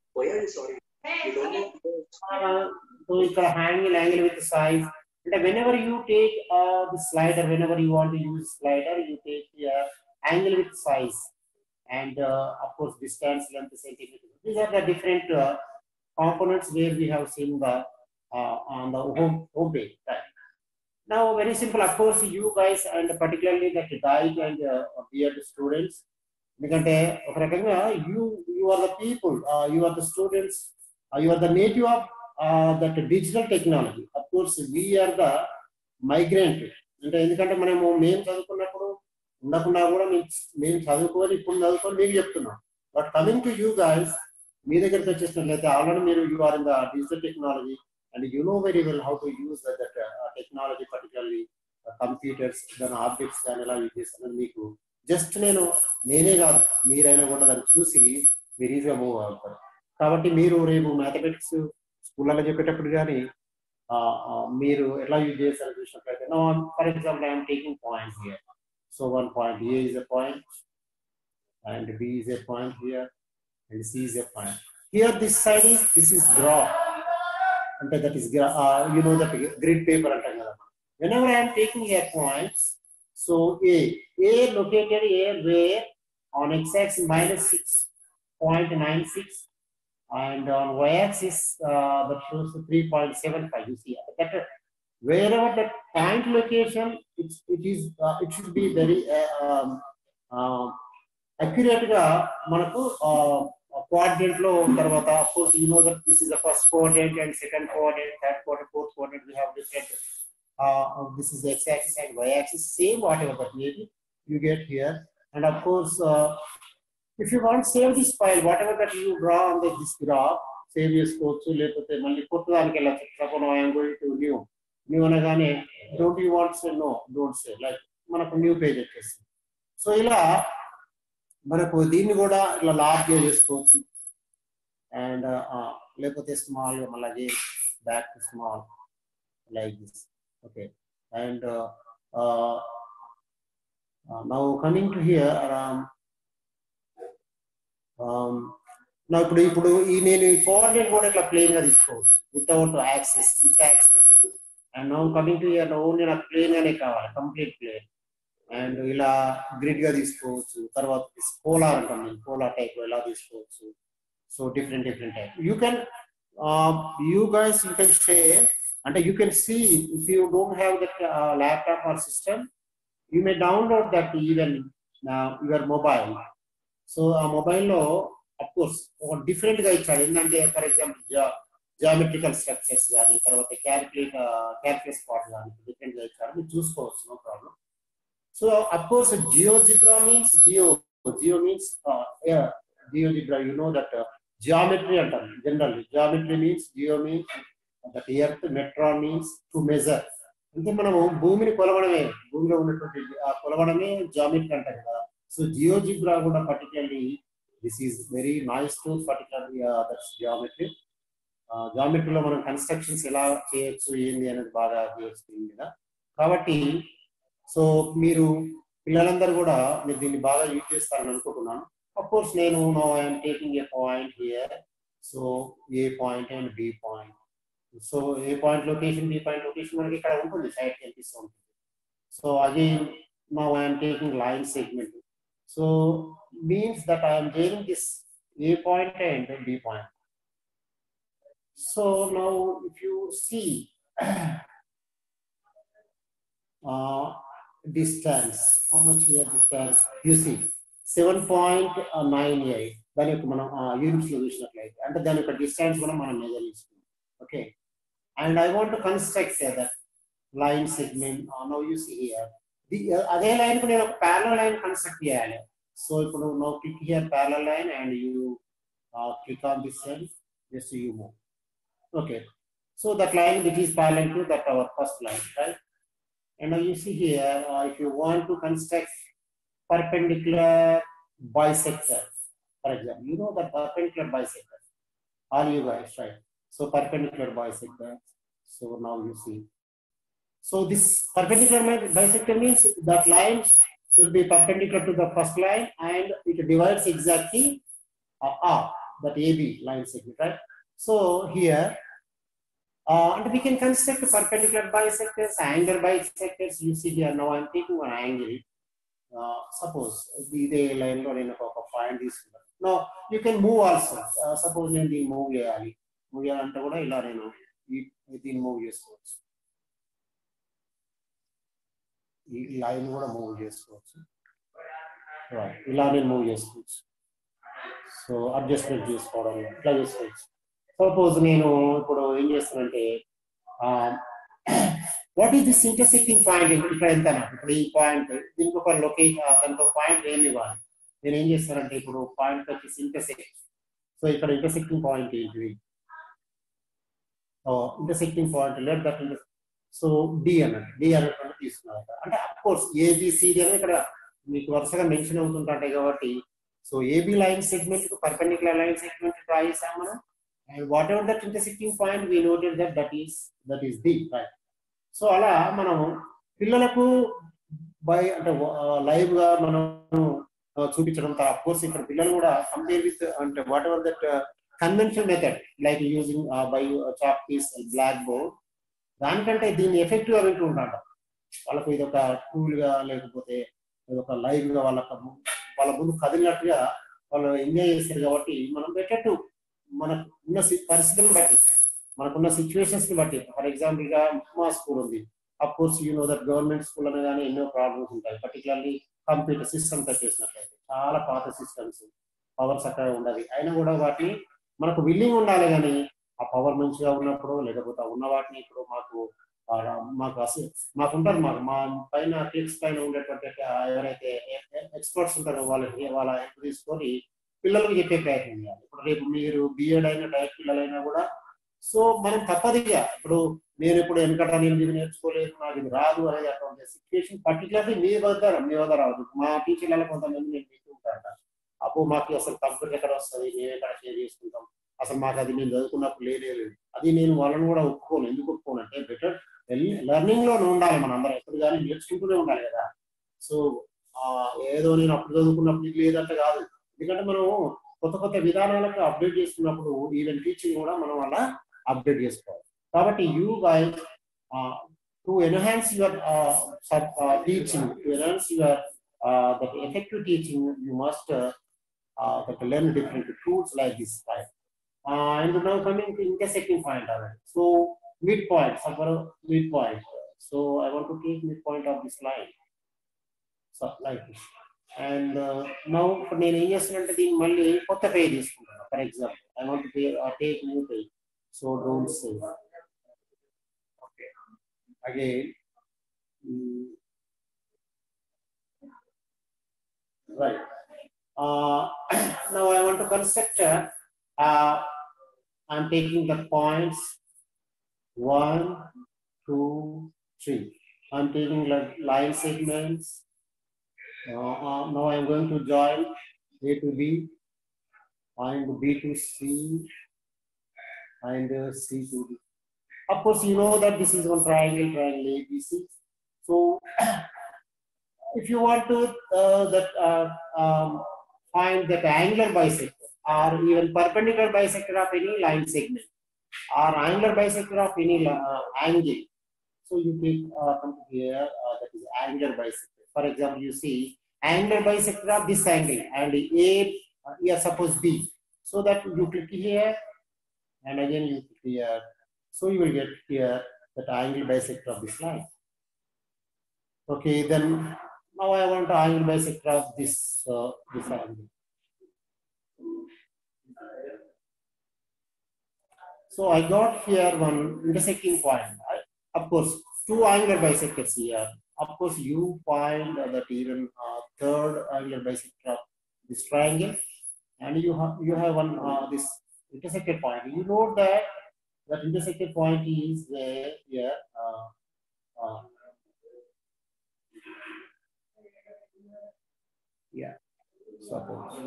Uh, so it's a angle, angle with size. And whenever you take uh, the slider, whenever you want to use slider, you take the uh, angle with size. And uh, of course, distance, length, centimeter. These are the different uh, components where we have seen the uh, on the home, home page. Right? Now, very simple. Of course, you guys and particularly that diet and uh, beard students, ఎందుకంటే ఒక రకంగా you you are the people you are the students you are the native of that digital technology of course we're the migrant అంటే ఎందుకంటే మనము మేము చదువుకున్నప్పుడు ఉండకుండా కూడా మేము మేము చదువుకొని ఇప్పుడు చదువుకొని మీకు చెప్తున్నాం but coming to you guys మీ దగ్గరికి వచ్చేసినట్లయితే ఆల్రెడీ మీరు you are in the digital technology and you know very well how to use that technology particularly computers దాని ఆబ్జెక్ట్స్ కానీ ఎలా యూజ్ చేస్తానని మీకు జస్ట్ నేను నేనే కాదు మీరైనా కూడా దాన్ని చూసి మీరు ఈజీగా మూవ్ అవుతారు కాబట్టి మీరు రేపు మ్యాథమెటిక్స్ స్కూళ్ళలో చెప్పేటప్పుడు కానీ మీరు ఎలా యూజ్ చేస్తారో చూసినట్లయితే for example I'm taking point here so one point A is a point and B is a point here and C is a point here this side is this is గ్రా అంటే that is you know that grid paper అంటాం కదా whenever I am taking here points, so A, A located A where on x-axis minus 6.96 and on y-axis uh, that shows 3.75. You see that uh, wherever the point location, it's, it is uh, it should be very uh, um, uh, accurate గా మనకు coordinate లో తర్వాత of course you know that this is the first coordinate and second coordinate, third coordinate, fourth coordinate. We have different uh, this is the x-axis and y-axis, same whatever that may be, you get here. And of course, uh, if you want to save this file, whatever that you draw on the, this graph, save చేసుకోవచ్చు లేకపోతే మళ్ళీ కొట్టడానికి వెళ్ళచ్చు suppose I'm going to new new అనగానే don't you want say no don't say like మనకు new page వచ్చేస్తుంది so ఇలా మనకు దీన్ని కూడా ఇట్లా లార్జ్గా చేసుకోవచ్చు అండ్ లేకపోతే స్మాల్ మళ్ళీ back to small like this okay and uh, uh, uh, now coming to here um, um, నా ఇప్పుడు ఇప్పుడు ఈ నేను ఈ కోఆర్డినేట్ కూడా ఇట్లా ప్లేన్ గా తీసుకోవచ్చు without axes with axes and now coming to here only నాకు ప్లేన్ గానే కావాలి కంప్లీట్ ప్లేన్ అండ్ ఇలా గ్రిడ్ గా తీసుకోవచ్చు తర్వాత పోలార్ అంటాం నేను పోలార్ టైప్ ఎలా తీసుకోవచ్చు so different different type you can you guys you can stay and you can see if you don't have that uh, laptop or system you may download that even uh, your mobile so a mobile లో of course ఒక different గా ఇచ్చాడు ఏంటంటే for example geometrical structures కానీ తర్వాత calculate calculus part కానీ different గా ఇచ్చాడు మీరు చూసుకోవచ్చు no problem so of course GeoGebra means geo geo means GeoGebra you know that geometry అంటారు general geometry means geo means that earth metron means to measure అంటే మనము భూమిని కొలవడమే భూమిలో ఉన్నటువంటి ఆ కొలవడమే జామెట్రీ అంటారు కదా సో జియో జిబ్రా కూడా particularly this is very nice to particularly that's geometry జామెట్రీలో మనం కన్స్ట్రక్షన్స్ ఎలా చేయొచ్చు ఏంది అనేది బాగా చేయొచ్చు మీద కాబట్టి సో మీరు పిల్లలందరూ కూడా మీరు దీన్ని బాగా యూజ్ చేస్తారని అనుకుంటున్నాను అఫ్ కోర్స్ నేను no I'm taking A point here so A point and B point so A point location B point location మనకి ఇక్కడ ఉంటుంది సైడ్ కనిపిస్తూ ఉంటుంది so again now I'm taking line segment so means that I'm taking this A point and B point so now if you see distance how much here distance you see 7.98 దాని యొక్క మనం units లో చూసినట్లయితే అంటే దాని యొక్క distance కూడా మనం మెజర్ చేసుకున్నాం okay and I want to construct that line segment no you see here అదే లైన్ కు నేను ఒక ప్యారల్ లైన్ కన్స్ట్రక్ట్ చేయాలి సో ఇప్పుడు no click here parallel line and you click on this side just you move okay So that line which is parallel to that our first line, right? And now you see here, uh, if you want to construct perpendicular bisector, for example, you know that perpendicular bisector, all you guys, right? So perpendicular bisector. So now you see. So this perpendicular mi- bisector means that line should be perpendicular to the first line and it divides exactly uh, R, that AB line segment, right? So here, uh, and we can construct perpendicular bisectors, angular bisectors. You see here now I'm taking one angle. Uh, suppose ఇదే line లో నేను ఒక point తీసుకున్నాను no you can move also suppose నేను దీన్ని move చేయాలి move చేయాలంటే కూడా ఇలా నేను ఈ- దీన్ని మూవ్ చేసుకోవచ్చు ఈ లైన్ కూడా మూవ్ చేసుకోవచ్చు Right. ఇలా నేను మూవ్ చేసుకోవచ్చు సో అడ్జస్ట్మెంట్ చేసుకోవడం ఇట్లా చేసుకోవచ్చు సపోజ్ నేను ఇప్పుడు ఏం చేస్తానంటే what is this intersecting point ఇక్కడ ఎంత ఇప్పుడు ఈ పాయింట్ దీనికి ఒక లొకేషన్ దానికి ఒక పాయింట్ ఏమి ఇవ్వాలి నేను ఏం చేస్తానంటే ఇప్పుడు పాయింట్ వచ్చేసి ఇంటర్సెక్ట్ సో ఇక్కడ ఇంటర్సెక్టింగ్ పాయింట్ ఏంటిది intersecting point let that so D అన్నట్టు డి అన్నట్టు తీసుకున్నారు అంటే అఫ్ కోర్స్ ఏబిసిడి అని ఇక్కడ మీకు వరుసగా మెన్షన్ అవుతుంటాయి కాబట్టి so AB line segment perpendicular line segment draw చేసాం మనం and whatever that intersecting point we noted that that is that is the right so అలా మనం పిల్లలకు బై అంటే లైవ్ గా మనం ఆ, చూపించడం అఫ్ కోర్స్ ఇక్కడ పిల్లలు కూడా కంపేర్ విత్ అంటే whatever that convention method like using by chalk piece blackboard దానికంటే దీన్ని ఎఫెక్టివ్ గా వింటూ ఉంటాడు వాళ్ళకు ఇది ఒక టూల్ గా లేకపోతే ఇది ఒక లైవ్ గా వాళ్ళ వాళ్ళ ముందు కదిలినట్టుగా వాళ్ళు ఎంజాయ్ చేస్తారు కాబట్టి మనం పెట్టట్టు మనకు ఉన్న సి- పరిస్థితులను బట్టి మనకున్న సిచ్యువేషన్స్ ని బట్టి ఫర్ ఎగ్జాంపుల్ గా మా స్కూల్ ఉంది of course you know that government school అనగానే ఎన్నో ప్రాబ్లమ్స్ ఉంటాయి పర్టికులర్లీ కంప్యూటర్ సిస్టమ్స్ వచ్చేసినట్లయితే చాలా పాత సిస్టమ్స్ పవర్ చక్కగా ఉండదు అయినా కూడా వాటిని మనకు విల్లింగ్ ఉండాలి కానీ ఆ పవర్ మంచిగా ఉన్నప్పుడు లేకపోతే ఆ ఉన్న వాటిని ఇప్పుడు మాకు ఆ, మాకు అసలు మాకు ఉంటారు మాకు మా పైన క్లిక్స్ పైన ఉండేటువంటి ఆ, ఎవరైతే ఎక్స్పర్ట్స్ ఉంటారో వాళ్ళకి వాళ్ళ హెల్ప్ తీసుకొని పిల్లలకు చెప్పే ప్రయత్నం చేయాలి ఇప్పుడు రేపు మీరు బిఎడ్ అయినా డైరెక్ట్ పిల్లలైనా కూడా సో మనం తప్పదిగా ఇప్పుడు నేను ఇప్పుడు వెనకట నేను ఇది నేర్చుకోలేదు నాకు ఇది రాదు అనేది అటువంటి సిచ్యువేషన్ పర్టికులర్లీ మీ వద్ద మీ వద్ద రాదు మా టీచర్లలో కొంతమంది నేను చెప్తూ ఉంటాను అప్పుడు మాకు అసలు కంప్యూటర్ ఎక్కడ వస్తుంది మేము ఎక్కడ షేర్ చేసుకుంటాం అసలు మాకు అది నేను చదువుకున్నప్పుడు లేదే లేదు అది నేను వాళ్ళని కూడా ఒప్పుకోను ఎందుకు ఒప్పుకోను అంటే బెటర్ లెర్నింగ్ లో ఉండాలి మనం అందరం ఎప్పుడు కానీ నేర్చుకుంటూనే ఉండాలి కదా సో ఏదో నేను అప్పుడు చదువుకున్నప్పుడు ఇది లేదంటే కాదు ఎందుకంటే మనం కొత్త కొత్త విధానాలకు అప్డేట్ చేసుకున్నప్పుడు ఈవెన్ టీచింగ్ కూడా మనం అలా అప్డేట్ చేసుకోవాలి కాబట్టి you by to enhance your teaching to enhance your that effective teaching you must that learn different tools like this right uh, and now coming to intersecting point already. So midpoint, somewhere midpoint. So I want to take midpoint of this line. So like this. And uh, now ఇప్పుడు నేను ఏం చేస్తున్నానంటే దీన్ని మళ్ళీ కొత్త page తీసుకుంటాను for example I want take new page so don't say okay again right now I want to construct a uh, I'm taking the points one, two, three. I'm taking like line segments. Uh, uh, now I'm going to join A to B and B to C and uh, C to D. Of course, you know that this is one triangle, triangle ABC. So, if you want to uh, that uh, um, find that angular bisector or even perpendicular bisector of any line segment or angular bisector of any uh, angle. So you take uh, come here uh, that is angular bisector. For example, you see angular bisector of this angle and A uh, here suppose B. So that you click here and again you click here. So you will get here that angle bisector of this line. Okay, then now I want to angle bisector of this uh, this angle. So I got here one intersecting point. I, of course, two angular bisectors here. Of course, you find uh, that even uh, third angular bisector of this triangle, and you have you have one uh, this intersected point. You know that that intersected point is there here. Uh, uh, yeah, suppose.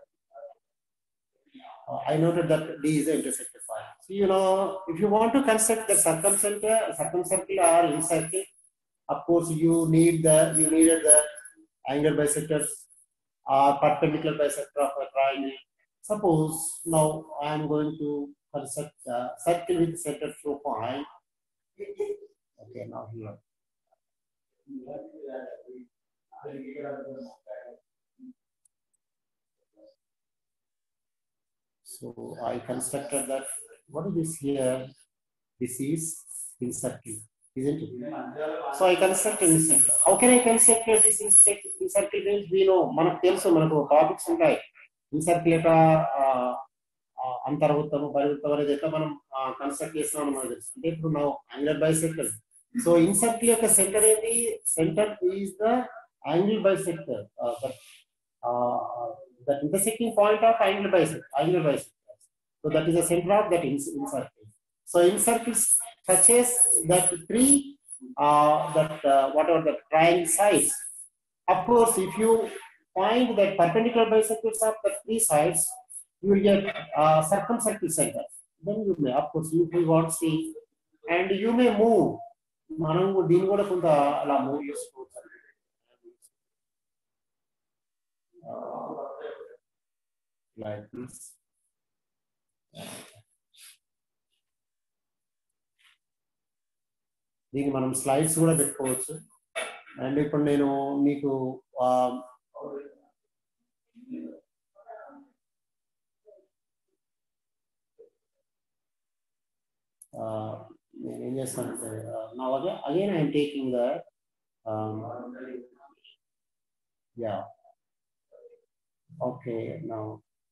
Uh, I noted that D is the intersected point. So, you know, if you want to construct the circumcenter, circumcircle or incircle, of course, you need the, you needed the angle bisectors or perpendicular bisector of a triangle. Suppose now I am going to construct a circle with center through point. Okay, now here. So I constructed that. What is this here? This is in circle, isn't it? So I constructed in circle. How can I construct this in circle? In circle means we know మనకు తెలుసు మనకు topics ఉంటాయి in incircle యొక్క అంతర్వృత్తము పరివృత్తం అనేది ఎట్లా మనం construct చేస్తున్నాం మనకు తెలుసు అంటే ఇప్పుడు నా angle bisector so incircle యొక్క సెంటర్ ఏంటి centre is the angle bisector that intersecting point of angle bisector angle bisector so that is the centre of that incircle so incircles touches that three uh, that uh, whatever the triangle sides of course if you find that perpendicular bisectors of the three sides you will get uh, circumcircle center then you may of course you will want to see and you may move మనం దీన్ని కూడా కొంత అలా move చేసుకోవచ్చు like this దీనికి మనం slides కూడా పెట్టుకోవచ్చు అండ్ ఇప్పుడు నేను మీకు ఆ, ఆ, నేను ఏం చేస్తానంటే నా అగే అగైన్ ఐఎమ్ టేకింగ్ ద యా ఓకే నా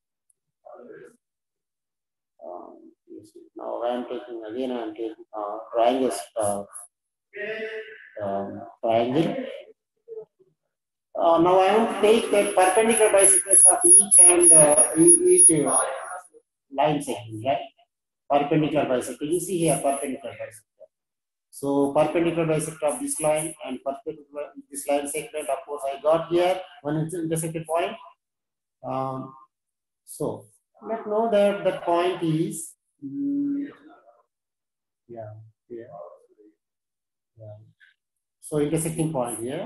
now I am taking again I am taking uh, drawing a uh, um, triangle. Uh, now I want to take the perpendicular bisectors of each and uh, e- each uh, line segment, right? Perpendicular bisector. You see here perpendicular bisector. So perpendicular bisector of this line and perpendicular this line segment. Of course, I got here one inter- intersected point. Um, so let's know that the point is mm, yeah yeah yeah. So intersecting point here.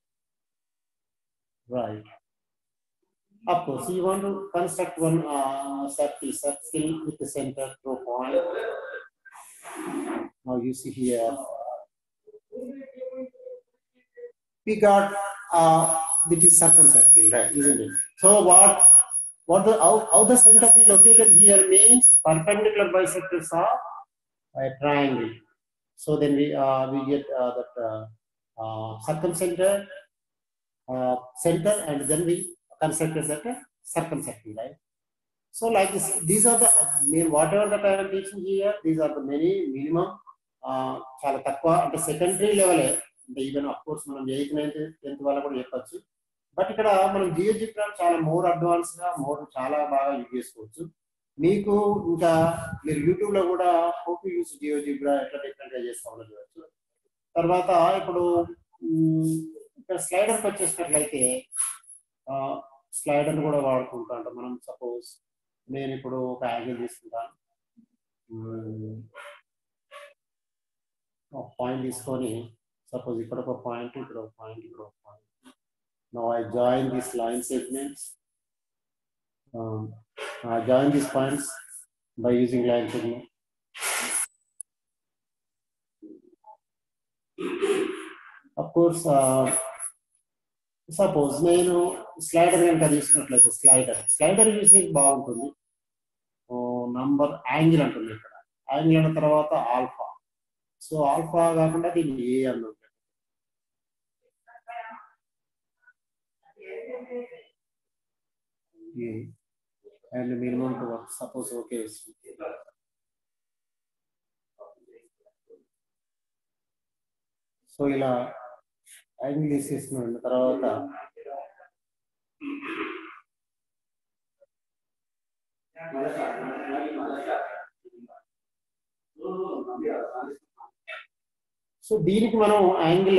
Right. Of course, you want to construct one uh, circle, circle with the center through point. Now you see here. We got uh, this is circumcircle, right? Isn't it? So what? What the how, how the center be located here means perpendicular bisectors of a triangle. So then we uh, we get uh, that uh, uh, circumcenter uh, center and then we construct as that circumcircle, right? So like this, these are the I mean, whatever that I am teaching here, these are the many minimum uh, చాలా తక్కువ అంటే secondary లెవెలే అంటే even of course మనం eighth ninth tenth వాళ్ళ కూడా చెప్పచ్చు but ఇక్కడ మనం జియోజిబ్రా చాలా మోర్ అడ్వాన్స్ గా మోర్ చాలా బాగా యూజ్ చేసుకోవచ్చు మీకు ఇంకా మీరు యూట్యూబ్ లో కూడా హోప్ యూస్ జియోజిబ్రా ఎట్లా డిఫరెంట్ గా చేస్తామని చూడవచ్చు తర్వాత ఇప్పుడు మ్, ఇక్కడ స్లైడర్ వచ్చేసినట్లయితే స్లైడర్ కూడా వాడుకుంటా ఉంటాం మనం సపోజ్ నేను ఇప్పుడు ఒక యాంగిల్ తీసుకుంటాను మ్, ఒక పాయింట్ తీసుకొని సపోజ్ ఇక్కడ ఒక పాయింట్ ఇక్కడ ఒక పాయింట్ ఇక్కడ ఒక point Now I join these line segments. Um, I join these points by using line segment. Of course, uh, సపోజ్ నేను స్లైడర్ కనుక తీసుకున్నట్లయితే స్లైడర్ స్లైడర్ యూసేజ్ బాగుంటుంది నంబర్ యాంగిల్ అంటుంది ఇక్కడ యాంగిల్ అన్న తర్వాత ఆల్ఫా సో ఆల్ఫా కాకుండా దీన్ని ఏ అన్నది A and minimum to what? Suppose okay. is- so ఇలా యాంగిల్ తీసేసిన తర్వాత సో దీనికి మనం యాంగిల్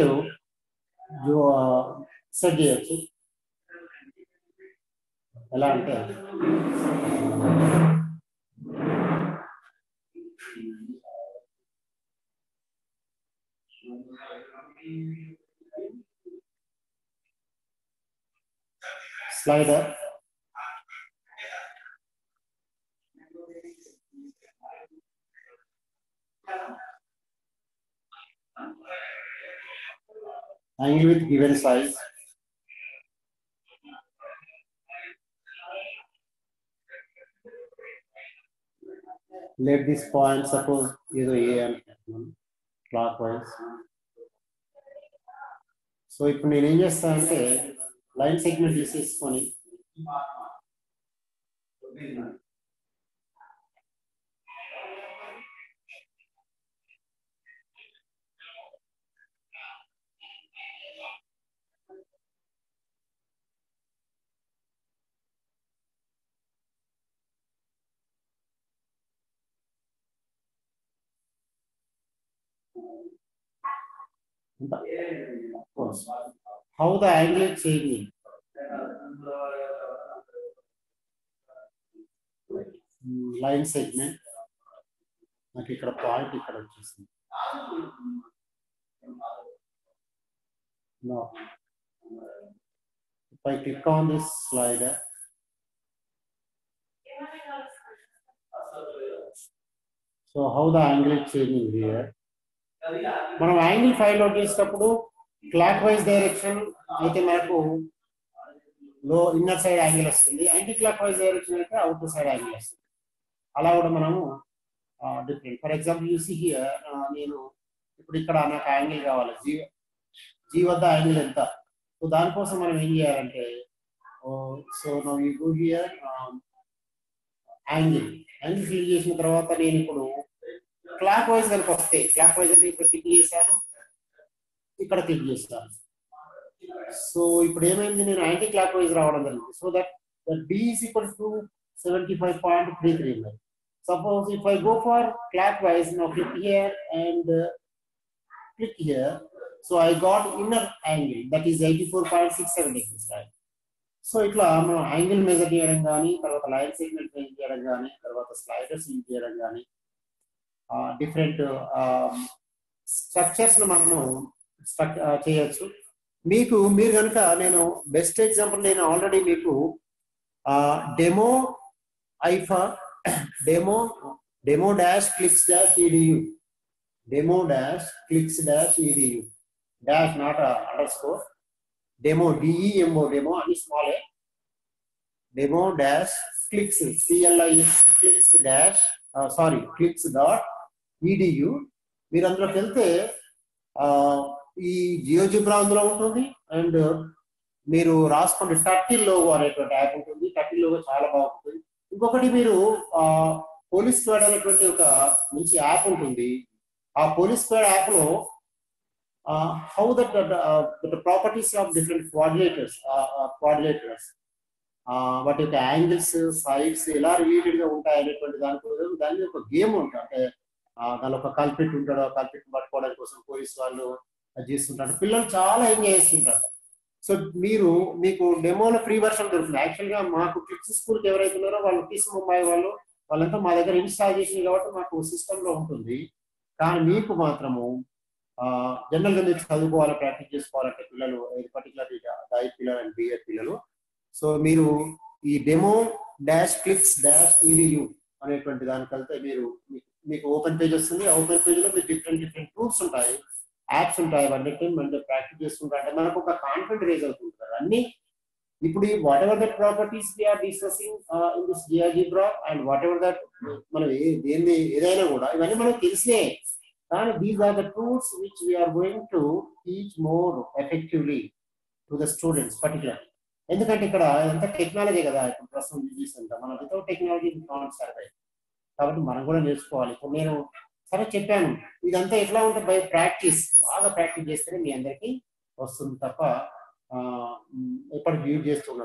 సెట్ చేయొచ్చు ఎలా అంటే slider angle with given size let this point suppose ఏదో ఏ అనుకుంటున్నాను క్లాక్ వైజ్ సో ఇప్పుడు నేను ఏం చేస్తానంటే లైన్ సెగ్మెంట్ తీసేసుకొని Of course. How the angle is changing. Line segment నాకు ఇక్కడ పాయింట్ ఇక్కడ వచ్చేసింది No. If I click on this slider, so how the angle is changing here. మనం యాంగిల్ ఫైండ్ అవుట్ చేసేటప్పుడు క్లాక్ వైజ్ డైరెక్షన్ అయితే మనకు లో ఇన్నర్ సైడ్ యాంగిల్ వస్తుంది యాంటీ క్లాక్ వైజ్ డైరెక్షన్ అయితే అవుట్ సైడ్ యాంగిల్ వస్తుంది అలా కూడా మనము different for example you see here నేను ఇప్పుడు ఇక్కడ నాకు యాంగిల్ కావాలి జీ జీ వద్ద యాంగిల్ ఎంత సో దానికోసం మనం ఏం చేయాలంటే so no you go here angle angle fill చేసిన తర్వాత నేను ఇప్పుడు క్లాక్ వైజ్ కనుక వస్తే క్లాక్ వైజ్ అంటే ఇక్కడ క్లిక్ చేశాను ఇక్కడ క్లిక్ చేస్తాను సో ఇప్పుడు ఏమైంది నేను యాంటీ క్లాక్ వైజ్ రావడం జరిగింది so that that B is equal to seventy five point three three nine suppose if I go for clockwise no click here and click here so I got inner angle that is eighty four point six seven degrees so ఇట్లా మనం angle measure చేయడం కానీ తర్వాత line segment use చేయడం కానీ తర్వాత sliders use చేయడం కానీ డిఫరెంట్ స్ట్రక్చర్స్ మనము చేయొచ్చు మీకు మీరు కనుక నేను బెస్ట్ ఎగ్జాంపుల్ నేను ఆల్రెడీ మీకు డెమో ఐఫా demo demo dash clicks dash E D U demo dash clicks dash E D U dash not underscore demo D E M O demo అని small A demo dash clicks C L I clicks dash sorry clicks dot E D U మీరు అందులోకి వెళ్తే ఈ GeoGebra అందులో ఉంటుంది and మీరు రాసుకోండి turtle logo అనేటువంటి యాప్ ఉంటుంది టర్టిల్ లోగో చాలా బాగుంటుంది ఇంకొకటి మీరు పోలీస్ స్క్వాడ్ అనేటువంటి ఒక మంచి యాప్ ఉంటుంది ఆ పోలీస్ స్క్వాడ్ యాప్ లో how that properties of different coordinators coordinators వాటి యొక్క యాంగిల్స్ సైడ్స్ ఎలా రిలేటెడ్ గా ఉంటాయి అనేటువంటి దాని దాని ఒక గేమ్ ఉంటుంది అంటే దాని ఒక కల్పిట్ ఉంటాడు ఆ కల్పిట్ పట్టుకోవడానికి కోసం పోలీస్ వాళ్ళు చేస్తుంటారు పిల్లలు చాలా ఎంజాయ్ చేస్తుంటారు సో మీరు మీకు డెమోలో ఫ్రీ వర్షన్ దొరుకుతుంది యాక్చువల్ గా మాకు కిడ్స్ స్కూల్ కి ఎవరైతే ఉన్నారో వాళ్ళు టీస్ ముంబై వాళ్ళు వాళ్ళంతా మా దగ్గర ఇన్స్టాల్ చేసింది కాబట్టి మాకు సిస్టమ్ లో ఉంటుంది కానీ మీకు మాత్రము జనరల్ గా మీరు చదువుకోవాలి ప్రాక్టీస్ చేసుకోవాలంటే పిల్లలు పర్టికులర్ డై పిల్లలు అండ్ బిఎడ్ పిల్లలు సో మీరు ఈ demo dash clicks dash E D U అనేటువంటి దానికి వెళ్తే మీరు మీకు ఓపెన్ పేజ్ వస్తుంది ఓపెన్ పేజ్ లో మీకు డిఫరెంట్ డిఫరెంట్ టూల్స్ ఉంటాయి యాప్స్ ఉంటాయి వాటిని మనం ప్రాక్టీస్ చేసుకుంటా అంటే మనకు ఒక కాన్ఫిడెంట్ రేజ్ అవుతుంటారు అన్ని ఇప్పుడు whatever that properties we are discussing in this GeoGebra and whatever that మనం ఏ దేన్ని ఏదైనా కూడా ఇవన్నీ మనకు తెలిసే కానీ these are the tools which we are going to teach more effectively to the students particular ఎందుకంటే ఇక్కడ ఎంత టెక్నాలజీ కదా ఇప్పుడు ప్రస్తుతం యూజ్ అంతా మనం వితౌట్ టెక్నాలజీ నాట్ సర్వైవ్ కాబట్టి మనం కూడా నేర్చుకోవాలి ఇప్పుడు నేను సరే చెప్పాను ఇదంతా ఎట్లా ఉంటుంది బై ప్రాక్టీస్ బాగా ప్రాక్టీస్ చేస్తేనే మీ అందరికీ వస్తుంది తప్ప ఎప్పటికి యూజ్ చేస్తున్నాడు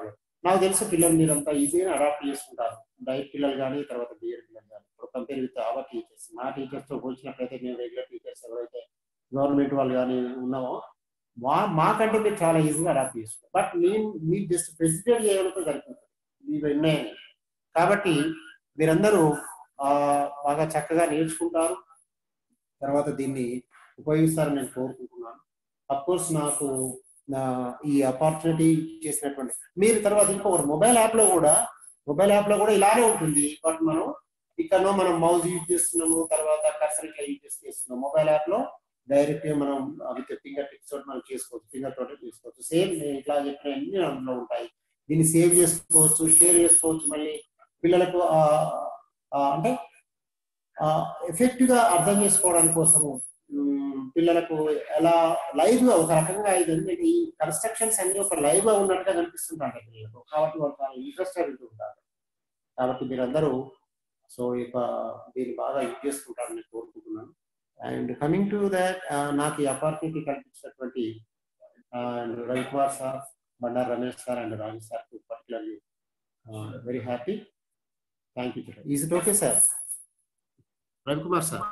నాకు తెలిసి పిల్లలు మీరంతా ఈజీగా అడాప్ట్ చేసుకుంటారు డైట్ పిల్లలు కానీ తర్వాత బిఎడ్ పిల్లలు కానీ ఇప్పుడు కంపేర్ విత్ అవర్ టీచర్స్ మా టీచర్స్ తో పోల్చినట్లయితే మేము రెగ్యులర్ టీచర్స్ ఎవరైతే గవర్నమెంట్ వాళ్ళు కానీ ఉన్నామో మా మాకంటే మీరు చాలా ఈజీగా అడాప్ట్ చేసుకోవాలి బట్ మేము మీకు జస్ట్ ప్రెసిడెంట్ చేయడంతో సరిపోతుంది ఇవి ఉన్నాయని కాబట్టి మీరందరూ ఆ, బాగా చక్కగా నేర్చుకుంటారు తర్వాత దీన్ని ఉపయోగిస్తారని నేను కోరుకుంటున్నాను అఫ్ కోర్స్ నాకు నా ఈ ఆపర్చునిటీ చేసినటువంటి మీరు తర్వాత ఇంకొకటి మొబైల్ యాప్ లో కూడా మొబైల్ యాప్ లో కూడా ఇలానే ఉంటుంది బట్ మనం ఇక్కడ మనం మౌజ్ యూజ్ చేస్తున్నాము తర్వాత కర్సర్ ఇట్లా యూజ్ చేసి చేస్తున్నాం మొబైల్ యాప్ లో డైరెక్ట్ గా మనం విత్ ఫింగర్ టిప్స్ తోటి మనం చేసుకోవచ్చు ఫింగర్ తోటి చేసుకోవచ్చు సేమ్ నేను ఇట్లా చెప్పిన అన్ని అందులో ఉంటాయి దీన్ని సేవ్ చేసుకోవచ్చు షేర్ చేసుకోవచ్చు మళ్ళీ పిల్లలకు ఆ, ఆ, అంటే ఎఫెక్టివ్ గా అర్థం చేసుకోవడం కోసము మ్, పిల్లలకు ఎలా లైవ్ గా ఒక రకంగా ఇది ఏంటంటే ఈ కన్స్ట్రక్షన్స్ అన్ని ఒక లైవ్ గా ఉన్నట్టుగా కనిపిస్తుంటారు పిల్లలకు కాబట్టి వాళ్ళు చాలా ఇంట్రెస్టెడ్ ఉంటారు కాబట్టి మీరందరూ సో ఇక దీన్ని బాగా యూజ్ చేసుకుంటారని నేను కోరుకుంటున్నాను అండ్ కమింగ్ టు దాట్ నాకు ఈ అపార్చునిటీ కల్పించినటువంటి and Ravikumar sir Bandaru Ramesh sir and Raju sir particularly very happy thank you is it okay sir Ravikumar sir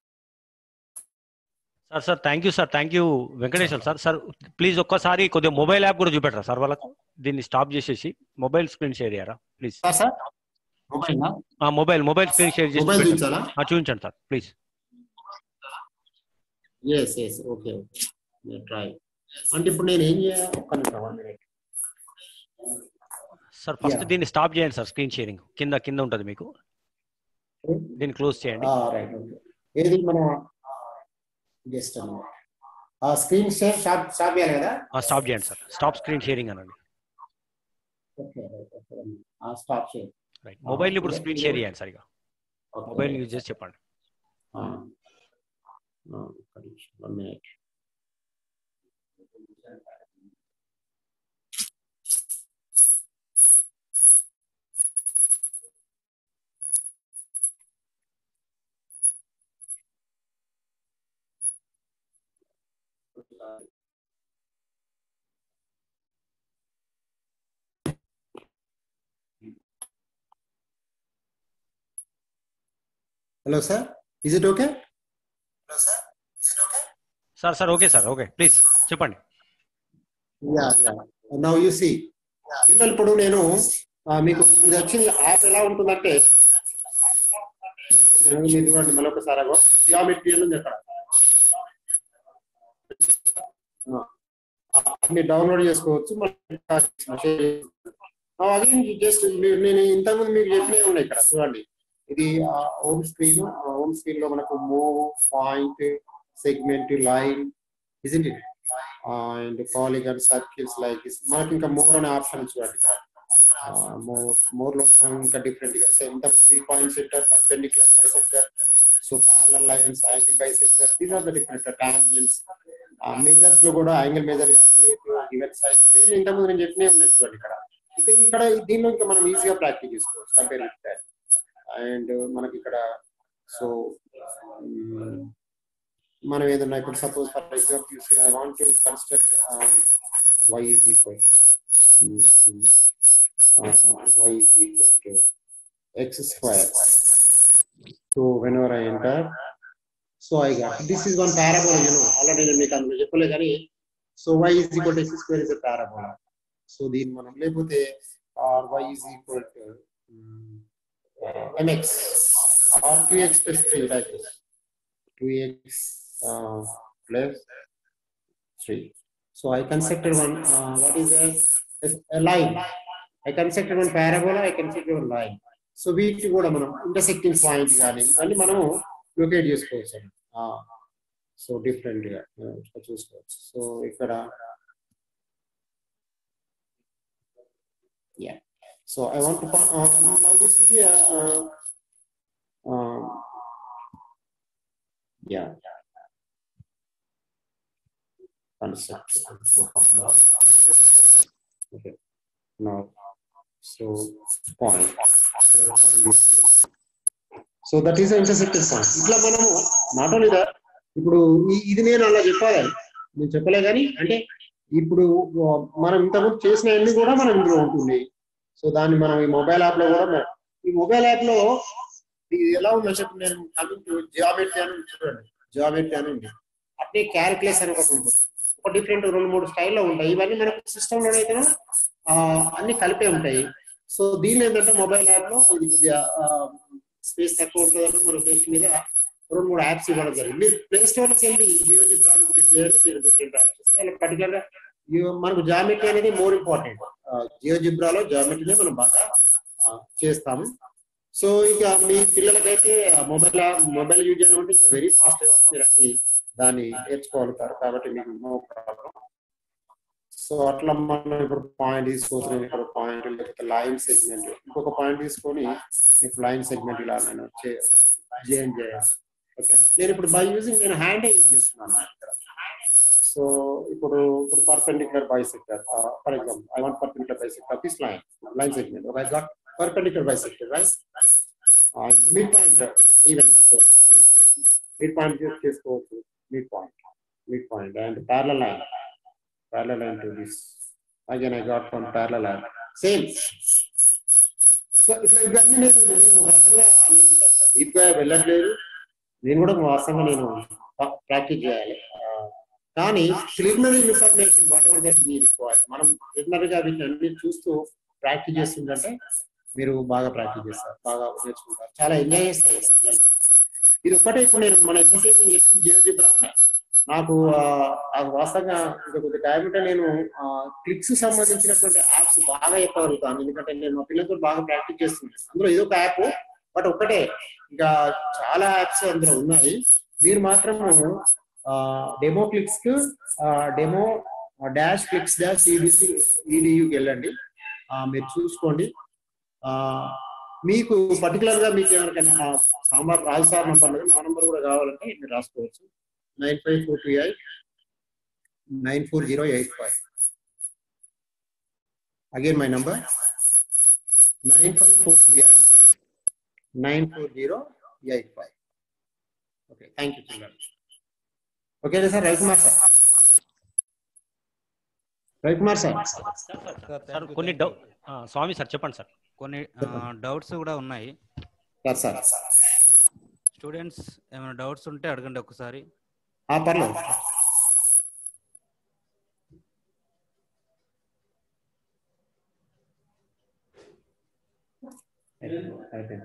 sir sir thank you sir thank you Venkateshwar sir sir please ఒక్కసారి కొద్దిగా mobile app కూడా చూపెట్టరా sir వాళ్ళకు దీన్ని stop చేసేసి mobile screen share చేయరా please sir sir mobile mobile mobile screen share చేసి mobile చూపెట్టండి. చూపించాలా ఆ, చూపించండి sir please yes yes okay try అంటే ఇప్పుడు నేను ఏం చేయాలి ఒక్క నిమిషం one minute. Sir first Yeah. దీన్ని స్టాప్ చేయండి సార్ స్క్రీన్ షేరింగ్ కింద కింద ఉంటుంది మీకు దీన్ని క్లోజ్ చేయండి ఆ, రైట్ ఓకే ఏది మన జస్ట్ ఆ స్క్రీన్ షేర్ స్టాప్ స్టాప్ చేయాలి కదా స్టాప్ చేయండి సార్ స్టాప్ స్క్రీన్ షేరింగ్ అనండి ఓకే రైట్ ఓకే ఆ స్టాప్ షేర్ రైట్ మొబైల్ ఇప్పుడు okay. స్క్రీన్ షేర్ చేయండి సరిగా మొబైల్ యూజ్ చేసి చెప్పండి one minute hello sir is it okay hello sir is it okay sir sir okay sir okay please చెప్పండి yeah yeah now you see పిల్లలు ఇప్పుడు నేను ఆ, మీకు ఇది వచ్చింది యాప్ ఎలా ఉంటుందంటే నేను మీరు ఇవ్వండి మళ్ళీ ఒకసారి అగో జియోమెట్రీ అని ఉంది అక్కడ ఆ, ఆ, మీరు డౌన్లోడ్ చేసుకోవచ్చు మళ్ళీ అది జస్ట్ నేను ఇంతకుముందు మీకు చెప్పినవి ఉన్నాయి ఇక్కడ చూడండి ఇది హోమ్ స్క్రీన్ హోమ్ స్క్రీన్ లో మనకు move point segment line isn't it and polygon circles like మనకి ఇంకా మోర్ అనే ఆప్షన్ చూడండి మోర్ మోర్ లో మనం ఇంకా డిఫరెంట్ గా ఎంత three point sector perpendicular bisector so parallel lines angle bisector these are the different tangents measures లో కూడా యాంగిల్ మేజర్ గివెన్ సైజ్ నేను ఇంతకుముందు నేను చెప్పినే ఉన్నాయి చూడండి ఇక్కడ ఇక ఇక్కడ దీనిలో ఇంకా మనం ఈజీగా ప్రాక్టీస్ చేసుకోవచ్చు కంపేర్ విత్ దాట్ అండ్ మనకి ఇక్కడ సో మనం ఏదన్నా ఇప్పుడు suppose for example I want to construct y is equal y is equal to x square so whenever I enter so I got this is one parabola you know already నేను మీకు అందులో చెప్పలే కానీ so y is equal to x square is a parabola so దీన్ని మనం లేకపోతే or y is equal to mx or 2x plus 3 like this 2x uh, plus 3 so i constructed one uh, what is a, a line i constructed one parabola i constructed one line so వీటిని కూడా మనం intersecting point కానీ ఇవన్నీ మనము locate చేసుకోవచ్చు so different గా uh, చూసుకోవచ్చు so ఇక్కడ yeah So I want to uh, now this here. Uh, um, yeah. Concept. Okay. Now, so point. So that is intersected point ఇట్లా మనము నాట్ ఓన్లీ దట్ ఇప్పుడు ఈ- ఇది నేను అలా చెప్పాలి నేను చెప్పలే కానీ అంటే ఇప్పుడు మనం ఇంతకుముందు చేసిన అన్ని కూడా మనం ఇందులో ఉంటుంది సో దాన్ని మనం ఈ మొబైల్ యాప్ లో కూడా మనం- ఈ మొబైల్ యాప్ లో ఇది ఎలా ఉందని చెప్పి నేను కమింగ్ టు జియోమెట్రీ అని ఉంది చూడండి జియోమెట్రీ అని ఉంది అట్లే క్యాల్కులేస్ అని ఒకటి ఉంటుంది ఒక డిఫరెంట్ రెండు మూడు స్టైల్లో ఉంటాయి ఇవన్నీ మనకు సిస్టమ్ లో అయితే అన్ని కలిపే ఉంటాయి సో దీని ఏంటంటే మొబైల్ యాప్ లో ఇది కొద్దిగా స్పేస్ తక్కువ ఉంటుంది మన పేజ్ మీద రెండు మూడు యాప్స్ ఇవ్వడం జరిగింది మీరు ప్లే స్టోర్ లోకి వెళ్ళి జియో జిబ్రా చెక్ చేయండి మీరు డిఫరెంట్ యాప్స్ పర్టికులర్ గా ఇవి- మనకు జామెట్రీ అనేది మోర్ ఇంపార్టెంట్ జియో జిబ్రాలో జామెట్రీనే మనం బాగా ఆ, చేస్తాము సో ఇక మీ పిల్లలకైతే మొబైల్ మొబైల్ యూజ్ చేయడం అంటే వెరీ ఫాస్ట్ మీరు అన్ని దాన్ని నేర్చుకోగలుగుతారు కాబట్టి మీకు నో ప్రాబ్లం సో అట్లా మనం ఇప్పుడు పాయింట్ తీసుకోవచ్చు ఇక్కడ పాయింట్ లేకపోతే లైన్ సెగ్మెంట్ ఇంకొక పాయింట్ తీసుకొని ఇప్పుడు లైన్ సెగ్మెంట్ ఇలా నేను చేంజ్ చేయాలి ఓకే నేను ఇప్పుడు బై యూజింగ్ నేను హ్యాండ్ యూజ్ చేస్తున్నాను ఇక్కడ సో ఇప్పుడు ఇప్పుడు perpendicular bisector for example I want perpendicular bisector this line line segment I got perpendicular bisector right midpoint even midpoint చేసుకోవచ్చు midpoint midpoint and parallel line parallel line to this again I got from parallel line same so ఇట్లా ఇవన్నీ నేను నేను ఒక రకంగా deep గా వెళ్ళట్లేదు నేను కూడా వాస్తవంగా నేను ప్రాక్టీస్ చేయాలి ఆ, కానీ preliminary information whatever that మీ రిక్వైర్ మనం ప్రిలిమినరీగా వీటిని అన్ని చూస్తూ ప్రాక్టీస్ చేస్తుందంటే మీరు బాగా ప్రాక్టీస్ చేస్తారు బాగా నేర్చుకుంటారు చాలా ఎంజాయ్ చేస్తారు కదా పిల్లలు. ఇది ఒక్కటే ఇప్పుడు నేను మన ఎంతసేపు నేను చెప్పింది జియోజిబ్రా నాకు ఆ, ఆ వాస్తవంగా ఇంకా కొద్ది టైం ఉంటే నేను క్లిక్స్ సంబంధించినటువంటి యాప్స్ బాగా చెప్పగలుగుతాను ఎందుకంటే నేను మా పిల్లలతో బాగా ప్రాక్టీస్ చేస్తున్నాను అందులో ఇది ఒక యాప్ బట్ ఒక్కటే ఇంకా చాలా యాప్స్ అందులో ఉన్నాయి మీరు మాత్రము demo clicks demo dash clicks dash E D C ఈడియుకి వెళ్ళండి ఆ, మీరు చూసుకోండి ఆ, మీకు పర్టికులర్ గా మీకు ఎవరికైనా సాంబార్ రాజు సార్ నంబర్ లేదు నా నంబర్ కూడా కావాలంటే మీరు రాసుకోవచ్చు nine five four two eight nine four zero eight five again my number nine five four two eight nine four zero eight five okay thank you children okay sir Ravikumar sir Ravikumar sir sir కొన్ని డౌ ఆ, Swamy sir చెప్పండి sir కొన్ని doubts కూడా ఉన్నాయి sir sir students ఏమైనా doubts ఉంటే అడగండి ఒకసారి ఆ, పర్లేదు అయిపోయింది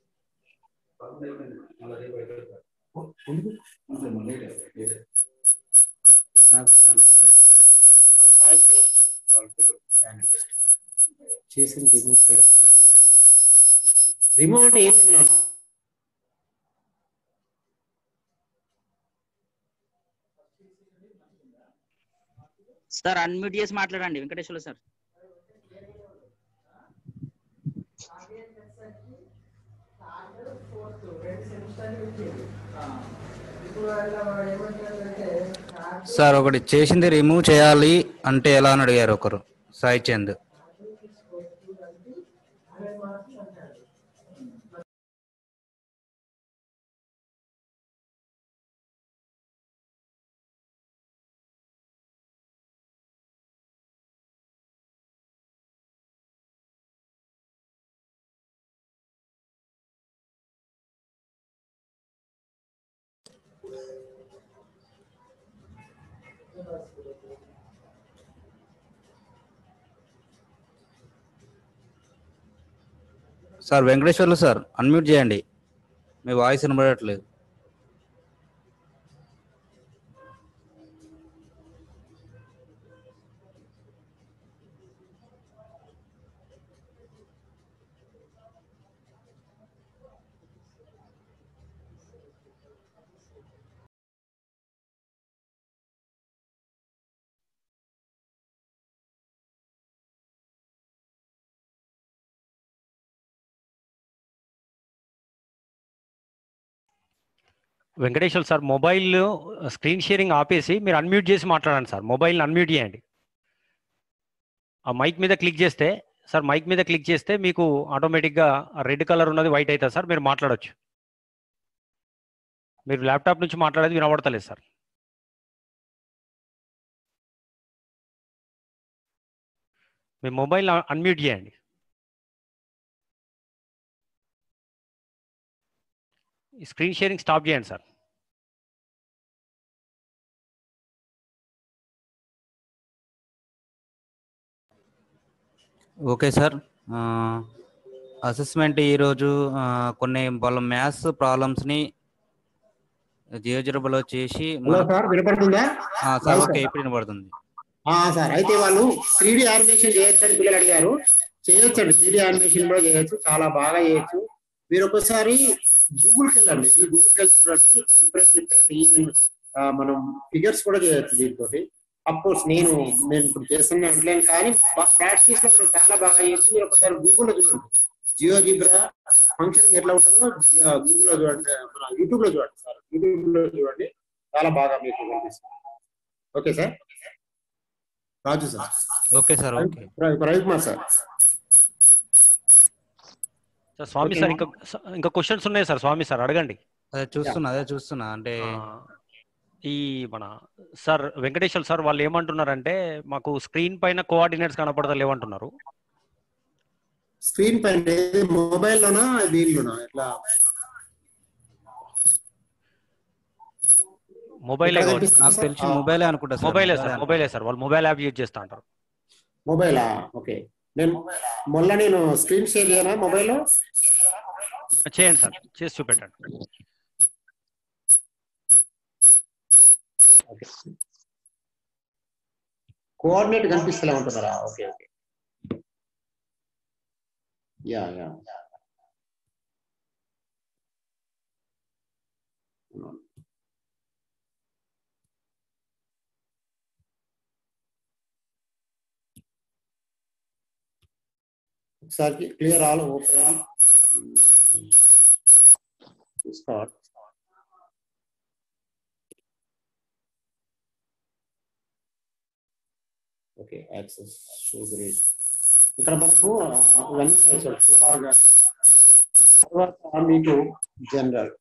చేసింది రిమూవ్ రిమూవ్ అంటే ఏం లేదు నాన్న. సార్ అన్మ్యూట్ చేసి మాట్లాడండి వెంకటేశ్వర సార్ సార్ ఒకటి చేసింది రిమూవ్ చేయాలి అంటే ఎలా అని అడిగారు ఒకరు Sai Chand sir Venkateswarlu sir unmute చేయండి మీ వాయిస్ వినబడట్లేదు Venkateshwar sir mobile screen sharing ఆపేసి మీరు అన్మ్యూట్ చేసి మాట్లాడండి సార్ మొబైల్ అన్మ్యూట్ చేయండి ఆ మైక్ మీద క్లిక్ చేస్తే సార్ మైక్ మీద క్లిక్ చేస్తే మీకు ఆటోమేటిక్గా రెడ్ కలర్ ఉన్నది వైట్ అవుతుంది సార్ మీరు మాట్లాడొచ్చు మీరు ల్యాప్టాప్ నుంచి మాట్లాడేది వినబడతలేదు సార్ మీ మొబైల్ అన్మ్యూట్ చేయండి స్క్రీన్ షేరింగ్ స్టాప్ చేయండి సార్ ఓకే సార్ అసెస్మెంట్ ఈరోజు ఆ, కొన్ని వాళ్ళ మ్యాథ్స్ ప్రాబ్లమ్స్ని జియోజిరబలో చేసి హలో మన- సార్ వినపడుతుందా ఆ, సార్ ఓకే ఇప్పుడు వినపడుతుంది ఆ, సార్ అయితే వాళ్ళు త్రీ డి యానిమేషన్ చేయొచ్చు అని పిల్లలు అడిగారు చేయొచ్చండి త్రీ డి యానిమేషన్ కూడా చేయొచ్చు చాలా బాగా చేయొచ్చు మీరు ఒకసారి గూగుల్కి వెళ్ళండి ఈ గూగుల్కి వెళ్ళి చూడండి డిఫరెంట్ డిఫరెంట్ ఈవెన్ మనం ఫిగర్స్ కూడా చేయొచ్చు దీంతో అఫ్కోర్స్ నేను నేను ఇప్పుడు చేస్తున్నా అంటలేను కానీ ప్రాక్టీస్ లో మనం చాలా బాగా చేయొచ్చు మీరు ఒకసారి గూగుల్లో చూడండి జియో జిబ్రా ఫంక్షనింగ్ ఎట్లా ఉంటుందో గూగుల్ లో చూడండి మన యూట్యూబ్ లో చూడండి సార్ యూట్యూబ్ లో చూడండి చాలా బాగా మీకు కనిపిస్తుంది okay sir Raju sir okay sir okay Ravi Ravikumar sir sir Swamy sir ఇంకా ఇంకా క్వశ్చన్స్ ఉన్నాయి సార్ స్వామి సార్ అడగండి అదే చూస్తున్నా అదే చూస్తున్నా అంటే ఆ, ఈ మన సార్ వెంకటేశ్వర్ సార్ వాళ్ళు ఏమంటున్నారంటే మాకు స్క్రీన్ పైన కోఆర్డినేట్స్ కనపడతా లేవంటున్నారు స్క్రీన్ పైన మొబైల్ లోనా దీనిలోనా ఎట్లా మొబైలే ఇక్కడ కావచ్చు కనిపిస్తుంది నాకు సార్? తెలిసి ఆ, మొబైలే అనుకుంటా సార్ మొబైలే సార్ మొబైలే మొబైలే సార్ వాళ్ళు మొబైల్ యాప్ యూజ్ చేస్తా అంటారు మొబైలా ఓకే నేను మొన్న నేను స్క్రీన్ షేర్ చేయనా మొబైల్ చేయండి సార్ చేసి చూపెట్టండి ఓకే కోఆర్డినేట్ కనిపిస్తలే ఉంటున్నారా ఓకే ఓకే యా యా ఒకసారి clear all open start okay axes show grid ఇక్కడ మనకు ఆ, ఇవన్నీ ఉన్నాయి సార్ సోలార్ గా తర్వాత మీకు general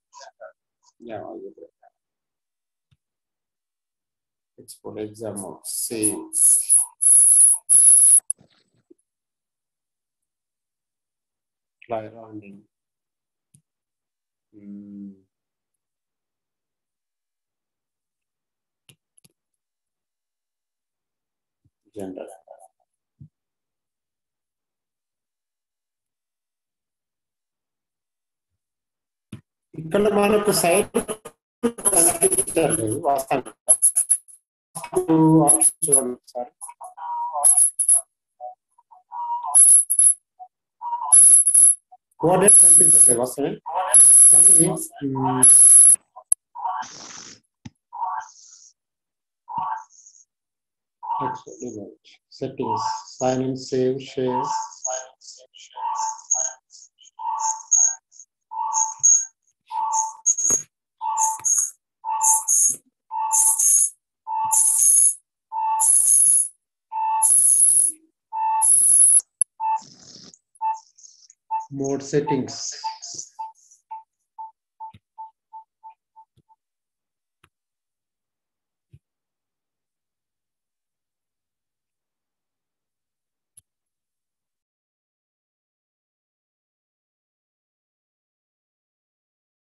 export exam save fly rounding. Mm. Gender. ఇక్కడ మనకు సైడ్ కనిపించట్లేదు వాస్తవానికి ఆప్షన్ చూడండి సార్ కోఆర్డినేట్ కనిపించట్లేదు వస్తాయి కానీ మ్, Export image, settings, sign and save, share. Mode settings.